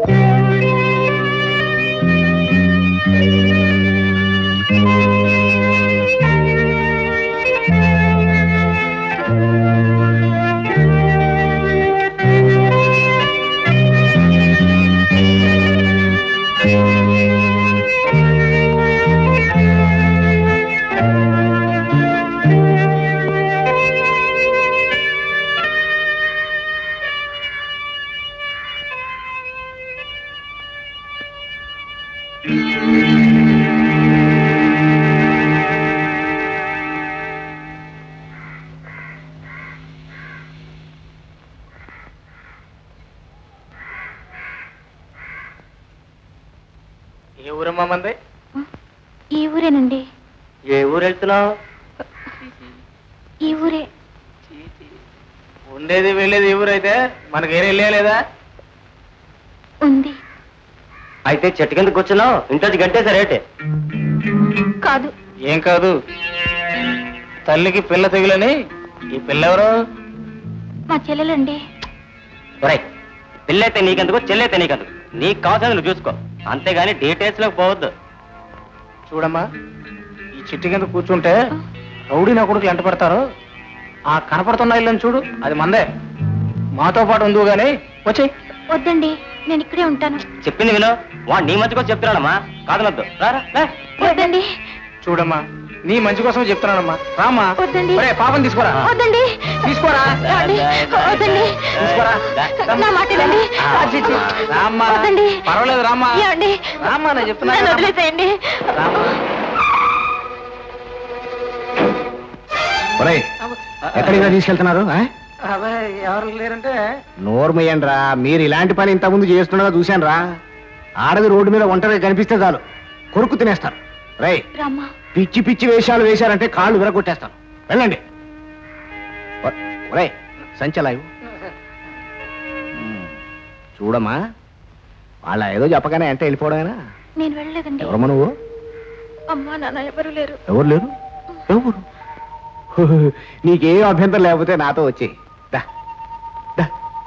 ఏ ఊరమ్మా మంది ఈ ఊరేనండి ఏ ఊరు వెళ్తున్నావు ఈ ఊరే ఉండేది వెళ్ళేది ఏ ఊరైతే మనకి ఏరే వెళ్ళలేదా ఉంది అయితే చెట్టు కింద కూర్చున్నావు ఇంట్లో గంటేసారేటే కాదు ఏం కాదు తల్లికి పిల్ల తెగులని ఈ పిల్ల ఎవరు మా చెల్లెలండి ఒరేయ్ పిల్లైతే నీకెందుకు చెల్లైతే నీకెందుకు నీకు కావాల్సింది నువ్వు చూసుకో అంతేగాని డీటెయిల్స్ లోకి పోవద్దు చూడమ్మా ఈ చెట్టు కింద కూర్చుంటే రౌడీ నా కొడుకులు ఎంట పడతారు ఆ కనపడుతున్న ఇల్లని చూడు అది మందే మాతో పాటు ఉందో గానీ వచ్చి వద్దండి నేను ఇక్కడే ఉంటాను చెప్పింది విను వాడు నీ మధ్య కోసం చెప్తున్నాడమ్మా కాదనొద్దు రారా రా. వద్దండి చూడమ్మా నీ మంచి కోసం చెప్తున్నానమ్మా రామ్మా వద్దండి. ఒరేయ్, పాపం తీసుకోరా వద్దండి తీసుకోరా ఏమండి? వద్దండి తీసుకోరా నా మాట వినండి. రామ్మా వద్దండి. పర్వాలేదు రామ్మా ఏమండి? రామ్మా నేను చెప్తున్నా నన్ను కదా. వదిలేసేయండి రామ్మా. ఒరేయ్ ఎక్కడికి తీసుకెళ్తున్నారు ఆ? అదే ఎవరు లేరంటే నోర్మయ్యండి రా మీరు ఇలాంటి పని ఇంతకుముందు చేస్తుండగా చూశాను రా ఆడది రోడ్డు మీద ఒంటరిగా కనిపిస్తే చాలు కొరుకు తినేస్తారు రై రామ్మా పిచ్చి పిచ్చి వేషాలు వేశారంటే కాళ్ళు విరగొట్టేస్తాను వెళ్ళండి ఒరే సంచలాయు చూడమ్మా వాళ్ళ ఏదో చెప్పగానే అంటే వెళ్ళిపోవడమేనా నేను వెళ్ళలేదండి ఎవరమ్మా నువ్వు అమ్మా నాన్న ఎవరు లేరు ఎవరు లేరు ఎవరు నీకే అభ్యంతరం లేకపోతే నాతో వచ్చి దా దా.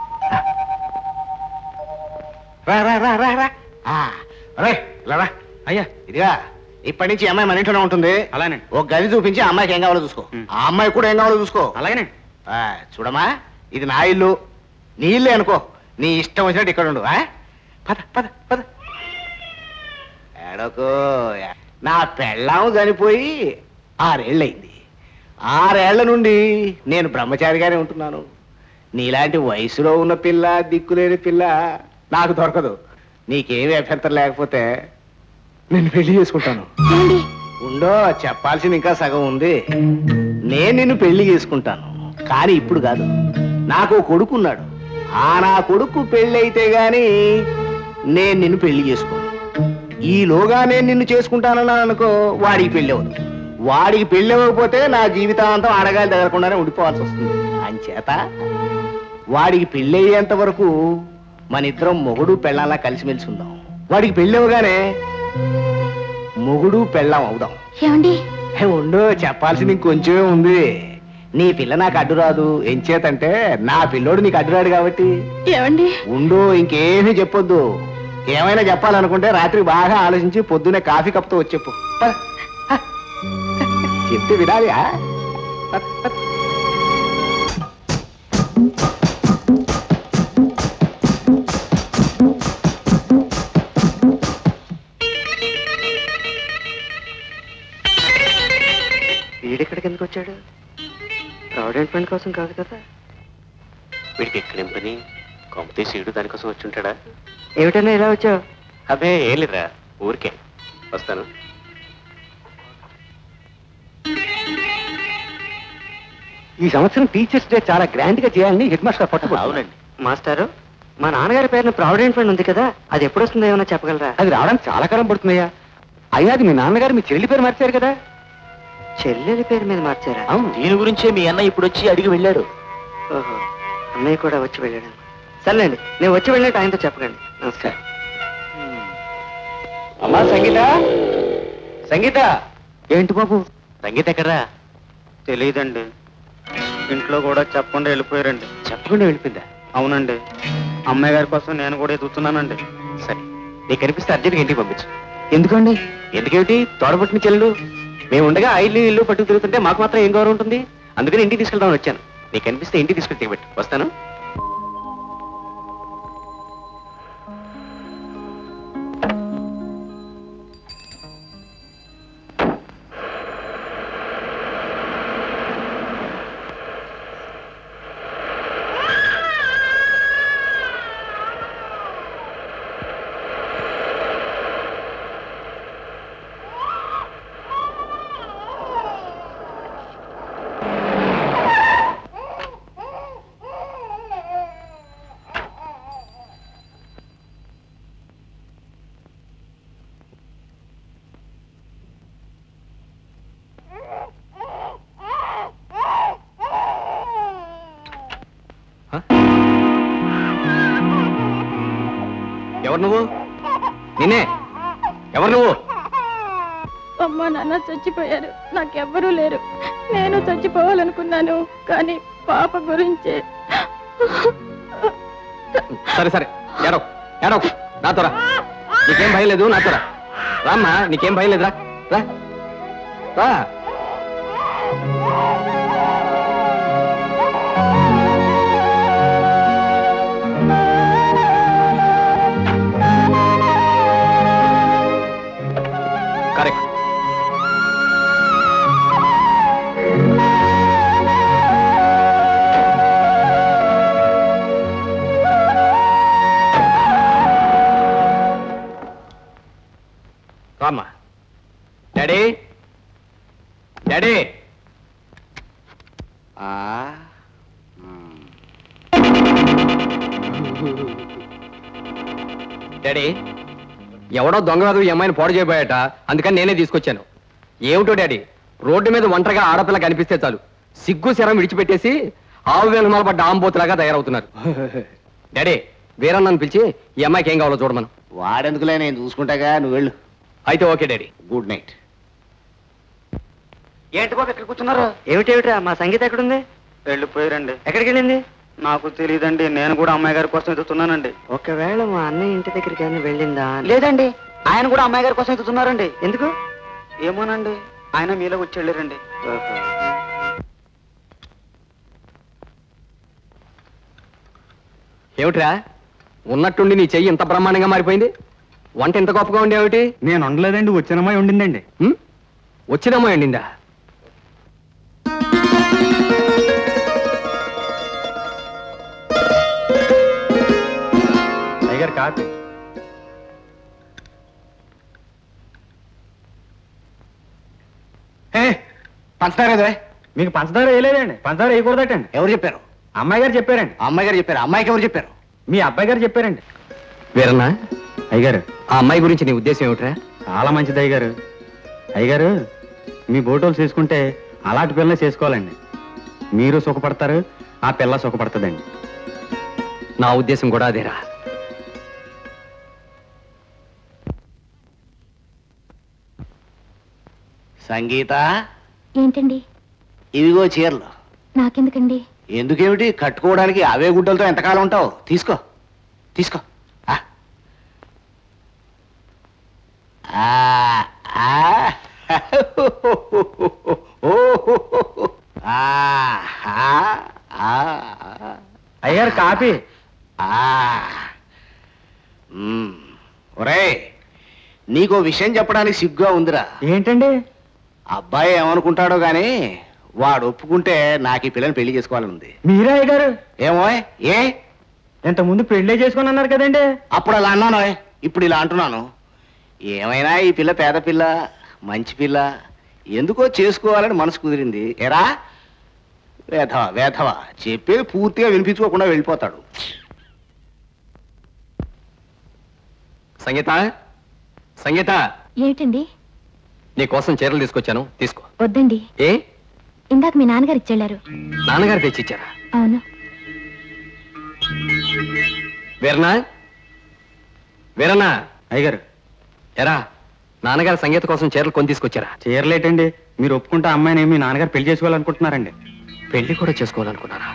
రా రా రా రా రా ఆ, రే, ఇలా రా అయ్యా ఇదిగా ఇప్పటి నుంచి ఈ అమ్మాయి మన ఇంట్లోనే ఉంటుంది అలానే ఒక గది చూపించి ఆ అమ్మాయికి ఏం కావాలో చూసుకో ఆ అమ్మాయి కూడా ఏం కావాలో చూసుకో అలాగే ఆ, చూడమ్మా ఇది నా ఇల్లు నీ ఇల్లే అనుకో నీ ఇష్టం వచ్చినట్టు ఇక్కడ ఉండు ఆ? పద పద పద ఏడోకో నా పెళ్ళాము చనిపోయి ఆరేళ్ళయింది ఆరేళ్ల నుండి నేను బ్రహ్మచారిగానే ఉంటున్నాను నీలాంటి వయసులో ఉన్న పిల్ల దిక్కులేని పిల్ల నాకు దొరకదు నీకేమీ అభ్యంతరం లేకపోతే నేను పెళ్లి చేసుకుంటాను ఉండో చెప్పాల్సింది ఇంకా సగం ఉంది నేను నిన్ను పెళ్లి చేసుకుంటాను కానీ ఇప్పుడు కాదు నాకు ఓ కొడుకున్నాడు ఆ నా కొడుకు పెళ్ళైతే గాని నేను నిన్ను పెళ్లి చేసుకోను ఈలోగా నేను నిన్ను చేసుకుంటానన్నాను అనుకో వాడికి పెళ్ళి అవ్వదు వాడికి పెళ్ళి అవ్వకపోతే నా జీవితాంతం అడగాలి తగలకుండానే ఉండిపోవాల్సి వస్తుంది అంచేత వాడికి పెళ్ళి అయ్యేంత వరకు మన ఇద్దరం మొగుడు పెళ్ళాలా కలిసిమెలిసి ఉందాం వాడికి పెళ్ళి అవ్వగానే మొగుడు పెళ్ళాం అవుదాం ఏమండి హే, ఉండు చెప్పాల్సింది ఇంకొంచెమే ఉంది నీ పిల్ల నాకు అడ్డు రాదు ఎంచేతంటే నా పిల్లోడు నీకు అడ్డు రాడు కాబట్టి ఏమండి ఉండు ఇంకేమీ చెప్పొద్దు ఏమైనా చెప్పాలనుకుంటే రాత్రి బాగా ఆలోచించి పొద్దునే కాఫీ కప్తో వచ్చి చెప్పు పద. హ. చెప్తే వినాలి ఆ? పద, పద. వీడిక్కడికి ఎందుకు వచ్చాడు ప్రావిడెంట్ ఫండ్ కోసం కాదు కదా వీడికి ఎక్కడేం పని కొంపతే సీడు దానికోసం వచ్చి ఉంటాడా ఏమిటన్నా ఇలా వచ్చావు అదే ఏం లేదురా ఊరికే వస్తాను ఈ సంవత్సరం టీచర్స్ డే చాలా గ్రాండ్ గా చేయాలని హెడ్ మాస్టర్ పట్టు అవునండి మాస్టారు మా నాన్నగారి పేరున ప్రావిడెంట్ ఫండ్ ఉంది కదా అది ఎప్పుడు వస్తుందో ఏమైనా చెప్పగలరా అది రావడానికి చాలా కాలం పడుతుందయ్యా అయినా అది మీ నాన్నగారు మీ చెల్లి పేరు మార్చారు కదా చెల్లెలి పేరు మీద మార్చారా దీని గురించే మీ అన్న ఇప్పుడు వచ్చి అడిగి వెళ్ళాడు ఓహో అన్నయ్య కూడా వచ్చి వెళ్ళాడు సర్లేండి నేను వచ్చి వెళ్ళినట్టు ఆయనతో చెప్పకండి నమస్కారం అమ్మా సంగీత సంగీత ఏంటి బాబు సంగీత ఎక్కడరా తెలియదండి ఇంట్లో కూడా చెప్పకుండా వెళ్ళిపోయారండి చెప్పకుండా వెళ్ళిపోయిందా అవునండి అమ్మాయి గారి కోసం నేను కూడా ఎదుగుతున్నానండి సరే నీకు కనిపిస్తే అర్జెంట్గా ఇంటికి పంపించు ఎందుకండి ఎందుకేమిటి తోడబుట్టిన చెల్లెలు మేము ఉండగా ఆ ఇల్లు ఇల్లు పట్టుకు తిరుగుతుంటే మాకు మాత్రం ఏం గౌరవం ఉంటుంది అందుకని ఇంటికి తీసుకెళ్దామని వచ్చాను నీకు కనిపిస్తే ఇంటికి తీసుకెళ్ళి దిగబెట్టు వస్తాను ఎవరు నువ్వు నిన్నే ఎవరు నువ్వు అమ్మ నాన్న చచ్చిపోయారు నాకెవ్వరూ లేరు నేను చచ్చిపోవాలనుకున్నాను కానీ పాప గురించి సరే సరే ఏడో ఏడో నాతో రా నీకేం భయం లేదు నాతో రా రామ్మా నీకేం భయం లేదురా రా రా కరెక్ట్ రామ్మా డాడీ డాడీ ఆ డాడీ ఎవడో దొంగవాదు ఈ అమ్మాయిని పాడు చేయబోయాట అందుకని నేనే తీసుకొచ్చాను ఏమిటో డాడీ రోడ్డు మీద ఒంటరిగా ఆడపిల్ల కనిపిస్తే చాలు సిగ్గు శరం విడిచిపెట్టేసి ఆవు వెనుమాల పడ్డ ఆంబోతులాగా తయారవుతున్నారు డాడీ వీరన్నను పిలిచి ఈ అమ్మాయికి ఏం కావాలో చూడమను వాడెందుకులే నేను చూసుకుంటాగా నువ్వు వెళ్ళు అయితే ఓకే డాడీ గుడ్ నైట్ ఏంటి బాబు ఎక్కడ కూర్చున్నారు ఏమిటేమిట్రా మా సంగీత ఎక్కడుంది వెళ్ళిపోయారండి ఎక్కడికి వెళ్ళింది నాకు తెలియదండి నేను కూడా అమ్మాయి గారి కోసం ఎదుగుతున్నానండి ఒకవేళ మా అన్నయ్య ఇంటి దగ్గరికి ఏమైనా వెళ్ళిందా లేదండి ఆయన కూడా అమ్మాయి గారి కోసం ఎదుగుతున్నారండి ఎందుకు ఏమోనండి ఆయన మీలో వచ్చి వెళ్ళారండి ఏమిట్రా ఉన్నట్టుండి నీ చెయ్యి ఇంత బ్రహ్మాండంగా మారిపోయింది వంట ఇంత గొప్పగా ఉండేవిటి నేను వండలేదండి వచ్చినమ్మాయి వండిందండి వచ్చినమ్మా ఎండిందా టైగర్ కాపీ పంచదార ఏదో మీకు పంచదార వేయలేదండి పంచదార వేయకూడదటండి ఎవరు చెప్పారు అమ్మాయి గారు చెప్పారండి అమ్మాయి గారు చెప్పారు అమ్మాయికి ఎవరు చెప్పారు మీ అబ్బాయి గారు చెప్పారండి వీరన్నా అయ్యగారు ఆ అమ్మాయి గురించి నీ ఉద్దేశం ఏమిట్రా చాలా మంచిది అయ్యగారు అయ్యగారు మీ బోటోలు చేసుకుంటే అలాంటి పిల్లనే చేసుకోవాలండి మీరు సుఖపడతారు ఆ పిల్ల సుఖపడుతుందండి నా ఉద్దేశం కూడా అదేరా సంగీత ఏంటండి ఇవిగో చీరలు నాకెందుకండి ఎందుకేమిటి కట్టుకోవడానికి అవే గుడ్డలతో ఎంతకాలం ఉంటావు తీసుకో తీసుకో ఆ. ఆ, ఆ. ఆ, ఆ, ఆ, ఆ. అయ్యగారు కాపీ ఆ. మ్మ్. ఒరేయ్ నీకో విషయం చెప్పడానికి సిగ్గుగా ఉందిరా ఏంటండి అబ్బాయి ఏమనుకుంటాడో గాని వాడు ఒప్పుకుంటే నాకు ఈ పిల్లని పెళ్లి చేసుకోవాలని ఉంది మీరే అయ్యగారు ఏమో ఏ ఇంత ముందు పెళ్ళే చేసుకుని అన్నారు కదండి అప్పుడు అలా అన్నాను ఇప్పుడు ఇలా అంటున్నాను ఏమైనా ఈ పిల్ల పేద పిల్ల మంచి పిల్ల ఎందుకో చేసుకోవాలని మనసు కుదిరింది ఎరా వేధవ వేధవ చెప్పేది పూర్తిగా వినిపించుకోకుండా వెళ్ళిపోతాడు సంగీత సంగీత ఏమిటండి నీ కోసం చీరలు తీసుకొచ్చాను తీసుకో వద్దండి ఏ ఇందాక మీ నాన్నగారు ఇచ్చెళ్ళారు నాన్నగారు తెచ్చిచ్చారా అవును వీరనా వీరనా అయ్యగారు ఎరా నాన్నగారు సంగీత కోసం చీరలు కొని తీసుకొచ్చారా చీరలేటండి మీరు ఒప్పుకుంటే ఆ అమ్మాయిని మీ నాన్నగారు పెళ్లి చేసుకోవాలనుకుంటున్నారండి పెళ్లి కూడా చేసుకోవాలనుకున్నారా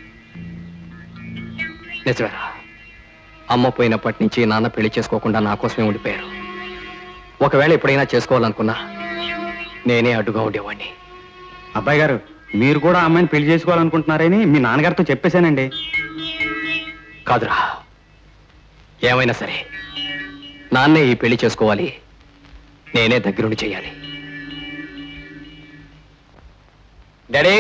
నిజమేరా అమ్మ పోయినప్పటి నుంచి నాన్న పెళ్లి చేసుకోకుండా నా కోసమే ఉండిపోయారు ఒకవేళ ఎప్పుడైనా చేసుకోవాలనుకున్నా నేనే అడ్డుగా ఉండేవాడిని అబ్బాయి గారు మీరు కూడా ఆ అమ్మాయిని పెళ్లి చేసుకోవాలనుకుంటున్నారని మీ నాన్నగారితో చెప్పేశానండి కాదురా ఏమైనా సరే నాన్నే ఈ పెళ్లి చేసుకోవాలి నేనే దగ్గరుండి చేయాలి డాడీ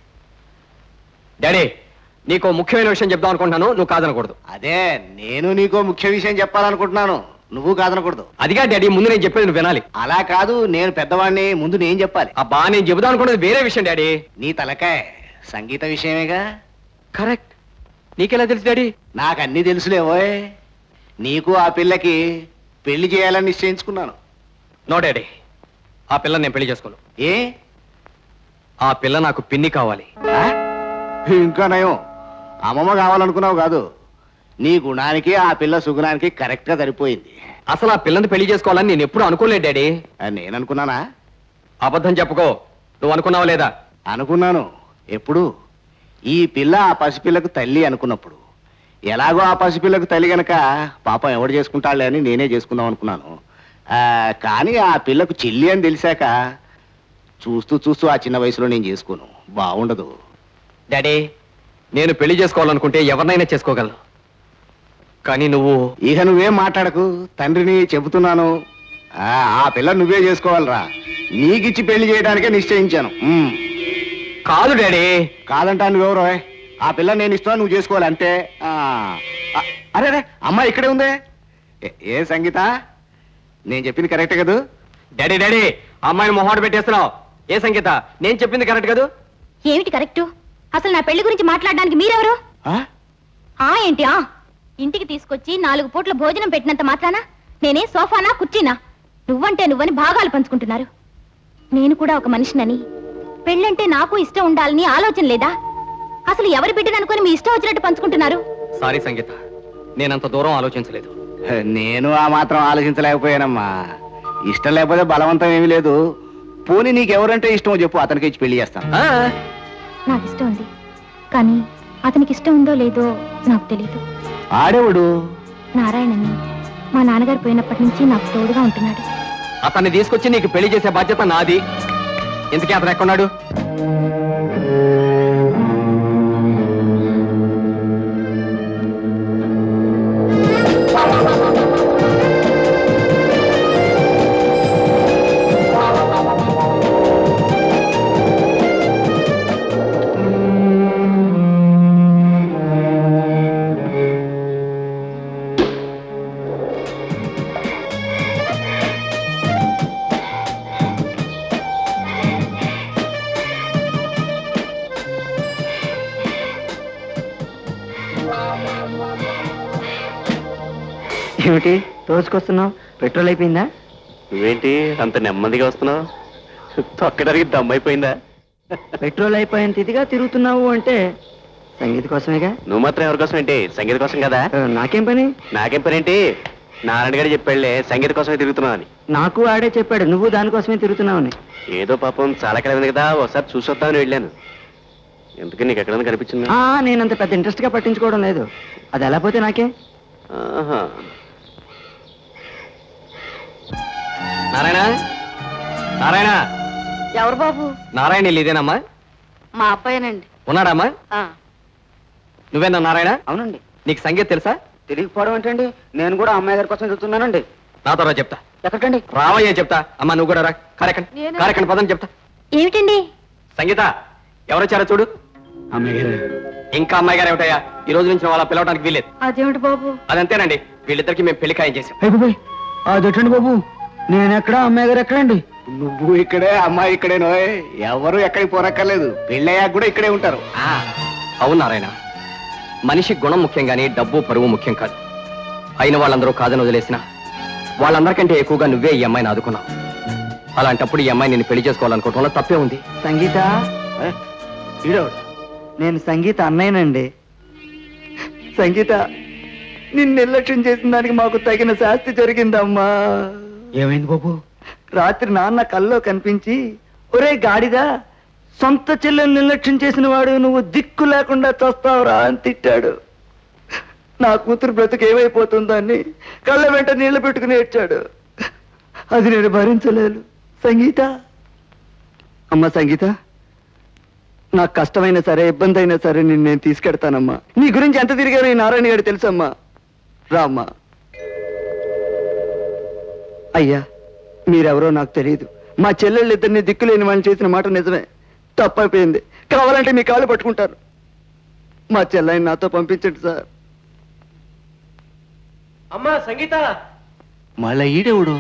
డాడీ నీకు ముఖ్యమైన విషయం చెప్దాం అనుకుంటున్నాను నువ్వు కాదనకూడదు అదే నేను నీకో ముఖ్య విషయం చెప్పాలనుకుంటున్నాను నువ్వు కాదనకూడదు అదిగా డాడీ ముందు నేను చెప్పేది నువ్వు వినాలి అలా కాదు నేను పెద్దవాడిని ముందు నేను చెప్పాలి అబ్బా నేను చెబుదాం అనుకున్నది వేరే విషయం డాడీ నీ తలకాయ సంగీత విషయమేగా కరెక్ట్ నీకెలా తెలుసు డాడీ నాకు అన్ని తెలుసులేవోయ్ నీకు ఆ పిల్లకి పెళ్లి చేయాలని నిశ్చయించుకున్నాను నో డాడీ ఆ పిల్లని నేను పెళ్లి చేసుకోను ఏ ఆ పిల్ల నాకు పిన్ని కావాలి ఆ? ఇంకా నయం అమ్మమ్మ కావాలనుకున్నావు కాదు నీ గుణానికి ఆ పిల్ల సుగుణానికి కరెక్ట్ గా సరిపోయింది అసలు ఆ పిల్లని పెళ్లి చేసుకోవాలని నేను ఎప్పుడు అనుకోలేదు డాడీ ఆ, నేను అనుకున్నానా అబద్ధం చెప్పుకో నువ్వు అనుకున్నావా లేదా అనుకున్నాను ఎప్పుడు ఈ పిల్ల ఆ పసిపిల్లకు తల్లి అనుకున్నప్పుడు ఎలాగో ఆ పసిపిల్లకు తల్లి గనక పాపం ఎవడు చేసుకుంటాడులే అని నేనే చేసుకుందాం అనుకున్నాను ఆ, కానీ ఆ పిల్లకు చెల్లి అని తెలిసాక చూస్తూ చూస్తూ ఆ చిన్న వయసులో నేను చేసుకోను బాగుండదు డాడీ నేను పెళ్లి చేసుకోవాలనుకుంటే ఎవరినైనా చేసుకోగలను కానీ నువ్వు ఇక నువ్వేం మాట్లాడకు తండ్రిని చెబుతున్నాను ఆ, ఆ పిల్ల నువ్వే చేసుకోవాలిరా నీకిచ్చి పెళ్లి చేయడానికే నిశ్చయించాను ఉమ్. కాదు డాడీ కాదంటా నువ్వెవరో ఆ పిల్ల నేను ఇస్తాను నువ్వు చేసుకోవాలి అంతే ఆ, ఆ, అరే అరే అమ్మాయి ఇక్కడే ఉందే ఏ- ఏ సంగీత నేను చెప్పింది కరెక్ట్ కదూ డాడీ డాడీ అమ్మాయిని మొహాడు పెట్టేస్తున్నావు ఏ సంగీత నేను చెప్పింది కరెక్ట్ కదా ఏమిటి కరెక్టు అసలు నా పెళ్లి గురించి మాట్లాడడానికి మీరెవరు ఆ? ఆ ఏంటి ఆ ఇంటికి తీసుకొచ్చి నాలుగు పూట్ల భోజనం పెట్టినంత మాత్రాన నేనే సోఫానా కుర్చీనా నువ్వంటే నువ్వని భాగాలు పంచుకుంటున్నారు నేను కూడా ఒక మనిషినని పెళ్ళంటే నాకు ఇష్టం ఉండాలని ఆలోచన లేదా అసలు ఎవరి బిడ్డను అనుకుని మీ ఇష్టం వచ్చినట్టు పంచుకుంటున్నారు సారీ సంగీత నేనంత దూరం ఆలోచించలేదు నేను ఆ మాత్రం ఆలోచించలేకపోయానమ్మా ఇష్టం లేకపోతే బలవంతం ఏమీ లేదు పోనీ నీకెవరంటే ఇష్టమో చెప్పు అతనికి ఇచ్చి పెళ్లి చేస్తాను నాకు ఇష్టం ఉంది కానీ అతనికి ఇష్టం ఉందో లేదో నాకు తెలియదు ఆడేవాడు నారాయణని మా నాన్నగారు పోయినప్పటి నుంచి నాకు తోడుగా ఉంటున్నాడు అతన్ని తీసుకొచ్చి నీకు పెళ్లి చేసే బాధ్యత నాది ఇంతకీ అతను ఎక్కడున్నాడు ఏమిటి తోసుకొస్తున్నావు పెట్రోల్ అయిపోయిందా నువ్వేంటి అంత నెమ్మదిగా వస్తున్నావు తొక్కడానికి దమ్మైపోయిందా పెట్రోల్ అయిపోయిన తిదిగా తిరుగుతున్నావు అంటే సంగీత కోసమేగా నువ్వు మాత్రం ఎవరి కోసం ఏంటి సంగీత కోసం కదా ఆ, నాకేం పని నాకేం పని ఏంటి నారాయణ గారు చెప్పాడులే సంగీత కోసమే తిరుగుతున్నావు అని నాకు ఆడే చెప్పాడు నువ్వు దానికోసమే తిరుగుతున్నావని ఏదో పాపం చాలా కలవింది కదా ఒకసారి చూసొద్దామని వెళ్ళాను ఎందుకని నీకు ఎక్కడైనా కనిపించింది ఆ, నేనంత పెద్ద ఇంట్రెస్ట్ గా పట్టించుకోవడం లేదు అది ఎలా పోతే నాకే ఆహా. నారాయణ నారాయణ ఎవరు బాబు నారాయణ ఇల్లు ఇదేనమ్మా మా అబ్బాయినండి ఉన్నాడమ్మా ఆ, నువ్వేనా నారాయణ అవునండి నీకు సంగీత తెలుసా తెలియకపోవడం ఏంటండి నేను కూడా అమ్మాయి గారి కోసం చెప్తున్నానండి నాతో రా చెప్తా ఎక్కడికండి రావయ్యే చెప్తా అమ్మా నువ్వు కూడా రా కారెక్కండి నేనా? కారెక్కండి పదని చెప్తా ఏమిటండి సంగీత ఎవరొచ్చారో చూడు అమ్మాయి గారు ఇంకా అమ్మాయి గారు ఏమిటయ్యా ఈ రోజు నుంచి వాళ్ళ పిలవడానికి వీలేదు అదేమిటి బాబు అదంతేనండి వీళ్ళిద్దరికి మేము పెళ్లి ఖాయం చేసాం అయిపోయి అదెట్టండి బాబు నేను ఎక్కడ అమ్మాయి గారు ఎక్కడండి నువ్వు ఇక్కడే అమ్మాయి ఇక్కడేనో ఎవరు ఎక్కడికి పోరక్కర్లేదు పెళ్ళయ్యాక కూడా ఇక్కడే ఉంటారు ఆ, అవును నారాయణ మనిషి గుణం ముఖ్యం గానీ డబ్బు పరువు ముఖ్యం కాదు అయిన వాళ్ళందరూ కాదని వదిలేసిన వాళ్ళందరికంటే ఎక్కువగా నువ్వే ఈ అమ్మాయిని ఆదుకున్నావు అలాంటప్పుడు ఈ అమ్మాయి నేను పెళ్లి చేసుకోవాలనుకోవటంలో తప్పే ఉంది సంగీత ఈడోడు నేను సంగీత అన్నయ్యనండి సంగీత నిన్ను నిర్లక్ష్యం చేసిన దానికి మాకు తగిన శాస్తి జరిగిందమ్మా ఏమైంది బాబు రాత్రి నాన్న కల్లో కనిపించి ఒరే గాడిదా సొంత చెల్లెలు నిర్లక్ష్యం చేసిన వాడు నువ్వు దిక్కు లేకుండా చస్తావురా అని తిట్టాడు నా కూతురు బ్రతుకు ఏమైపోతుందో అని కళ్ళ వెంట నీళ్లు పెట్టుకుని ఏడ్చాడు అది నేను భరించలేను సంగీత అమ్మ సంగీత నాకు కష్టమైనా సరే ఇబ్బంది అయినా సరే నిన్ను నేను తీసుకెడతానమ్మా నీ గురించి ఎంత తిరిగారో ఈ నారాయణ గారు తెలుసమ్మా రామ్మా అయ్యా మీరెవరో నాకు తెలియదు మా చెల్లెళ్ళిద్దరిని దిక్కులేని వాళ్ళని చేసిన మాట నిజమే తప్పైపోయింది కావాలంటే మీ కాళ్ళు పట్టుకుంటారు మా చెల్లెని నాతో పంపించండి సార్ అమ్మా సంగీత మళ్ళా ఈడెవడు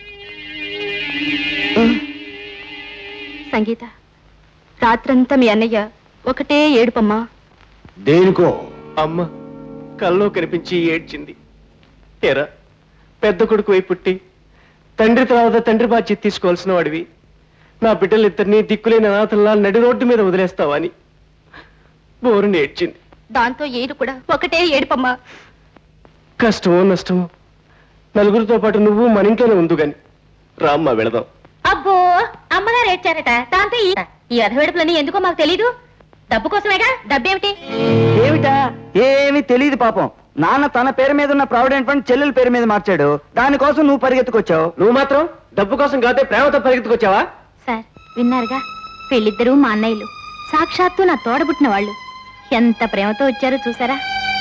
సంగీత రాత్రంతా మీ అన్నయ్య ఒకటే ఏడుపమ్మా దేనికో అమ్మ కల్లో కనిపించి ఏడ్చింది ఏరా పెద్ద కొడుకు అయి పుట్టి తండ్రి తర్వాత తండ్రి బాధ్యత తీసుకోవాల్సిన వాడివి నా బిడ్డలిద్దరినీ దిక్కులేని అనాథల్లా నడి రోడ్డు మీద వదిలేస్తావా అని బోరుని ఏడ్చింది దాంతో ఏడు కూడా ఒకటే ఏడుపమ్మా కష్టమో నష్టమో నలుగురితో పాటు నువ్వు మన ఇంట్లోనే ఉందు గాని రామ్మ వెళదాం అబ్బో అమ్మగారు ఏడ్చారట దాంతో ఈ ఈ అధవేడుపులని ఎందుకో మాకు తెలీదు డబ్బు కోసమేగా డబ్బేమిటి ఏమిటా ఏమీ తెలియదు పాపం నాన్న తన పేరు మీద ఉన్న ప్రావిడెంట్ ఫండ్ చెల్లెల పేరు మీద మార్చాడు దానికోసం నువ్వు పరిగెత్తుకొచ్చావు నువ్వు మాత్రం డబ్బు కోసం కాదే ప్రేమతో పరిగెత్తుకొచ్చావా సార్ విన్నారుగా వీళ్ళిద్దరూ మా అన్నయ్యలు సాక్షాత్తు నా తోడబుట్టిన వాళ్ళు ఎంత ప్రేమతో వచ్చారో చూసారా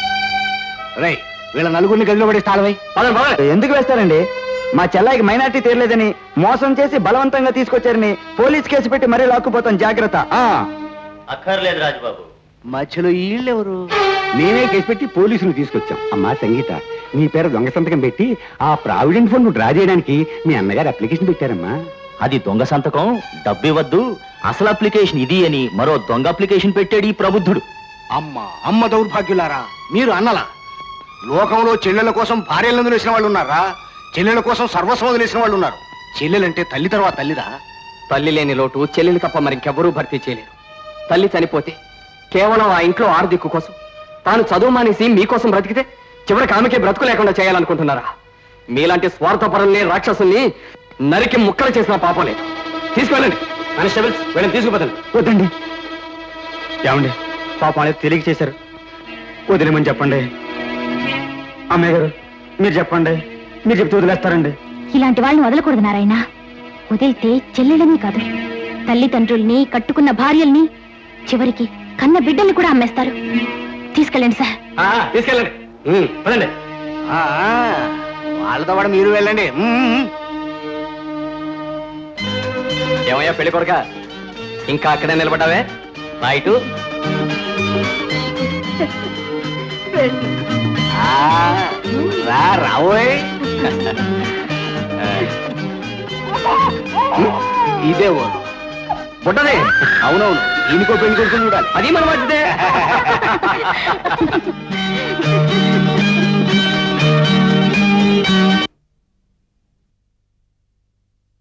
రై వీళ్ళ నలుగురిని గదిలో పడి తాళవై పదండి, పదండి. ఎందుకు వేస్తారండి మా చెల్లాయికి మైనార్టీ తీరలేదని మోసం చేసి బలవంతంగా తీసుకొచ్చారని పోలీస్ కేసు పెట్టి మరీ లాక్కుపోతాం జాగ్రత్త ఆ అక్కర్లేదు రాజుబాబు మధ్యలో వీళ్ళెవరు నేనే కేసు పెట్టి పోలీసులు తీసుకొచ్చాం అమ్మా సంగీత నీ పేరు దొంగ సంతకం పెట్టి ఆ ప్రావిడెంట్ ఫండ్ డ్రా చేయడానికి మీ అన్నగారు అప్లికేషన్ పెట్టారమ్మా అది దొంగ సంతకం డబ్బు ఇవ్వద్దు అసలు అప్లికేషన్ ఇది అని మరో దొంగ అప్లికేషన్ పెట్టాడు ఈ ప్రబుద్ధుడు అమ్మ అమ్మ దౌర్భాగ్యులారా మీరు అన్నలా లోకంలో చెల్లెల కోసం భార్యలను వదిలేసిన వాళ్ళు ఉన్నారా చెల్లెల కోసం సర్వస్వం వదిలేసిన వాళ్ళు ఉన్నారు చెల్లెలంటే తల్లి తర్వాత తల్లిరా తల్లి లేని లోటు చెల్లెలు తప్ప మరింకెవ్వరూ భర్తీ చేయలేరు తల్లి చనిపోతే కేవలం ఆ ఇంట్లో ఆర్థిక్కు కోసం తాను చదువు మానేసి మీకోసం బ్రతికితే చివరికి ఆమెకే బ్రతుకు లేకుండా చేయాలనుకుంటున్నారా మీలాంటి స్వార్థపరుల్ని రాక్షసుల్ని నరికి ముక్కలు చేసిన పాపం లేదు తీసుకెళ్ళండి కానిస్టేబుల్స్ వీళ్ళని తీసుకుపోతండి వద్దండి ఏమండి పాపం అనేది తెలియక చేశారు వదిలేమని చెప్పండి అమ్మాయి గారు మీరు చెప్పండి మీరు చెప్తే వదిలేస్తారండి ఇలాంటి వాళ్ళని వదలకూడదు నారాయణ వదిలితే చెల్లెలని కాదు తల్లిదండ్రుల్ని కట్టుకున్న భార్యల్ని చివరికి కన్న బిడ్డల్ని కూడా అమ్మేస్తారు తీసుకెళ్ళండి సార్ ఆ, తీసుకెళ్ళండి ఉమ్, పదండి ఆ, వాళ్ళతో పాటు మీరు వెళ్ళండి మ్మ్. ఏమయ్యా పెళ్లి కొడక ఇంకా అక్కడే నిలబడ్డావే రైటు ఆ, రా రావోయ్ ఇదే ఊరు బుట్టదే అవునవును ఈయనకో పెళ్లి కొడుకుని చూడాలి అది మన మధ్యదే ఆ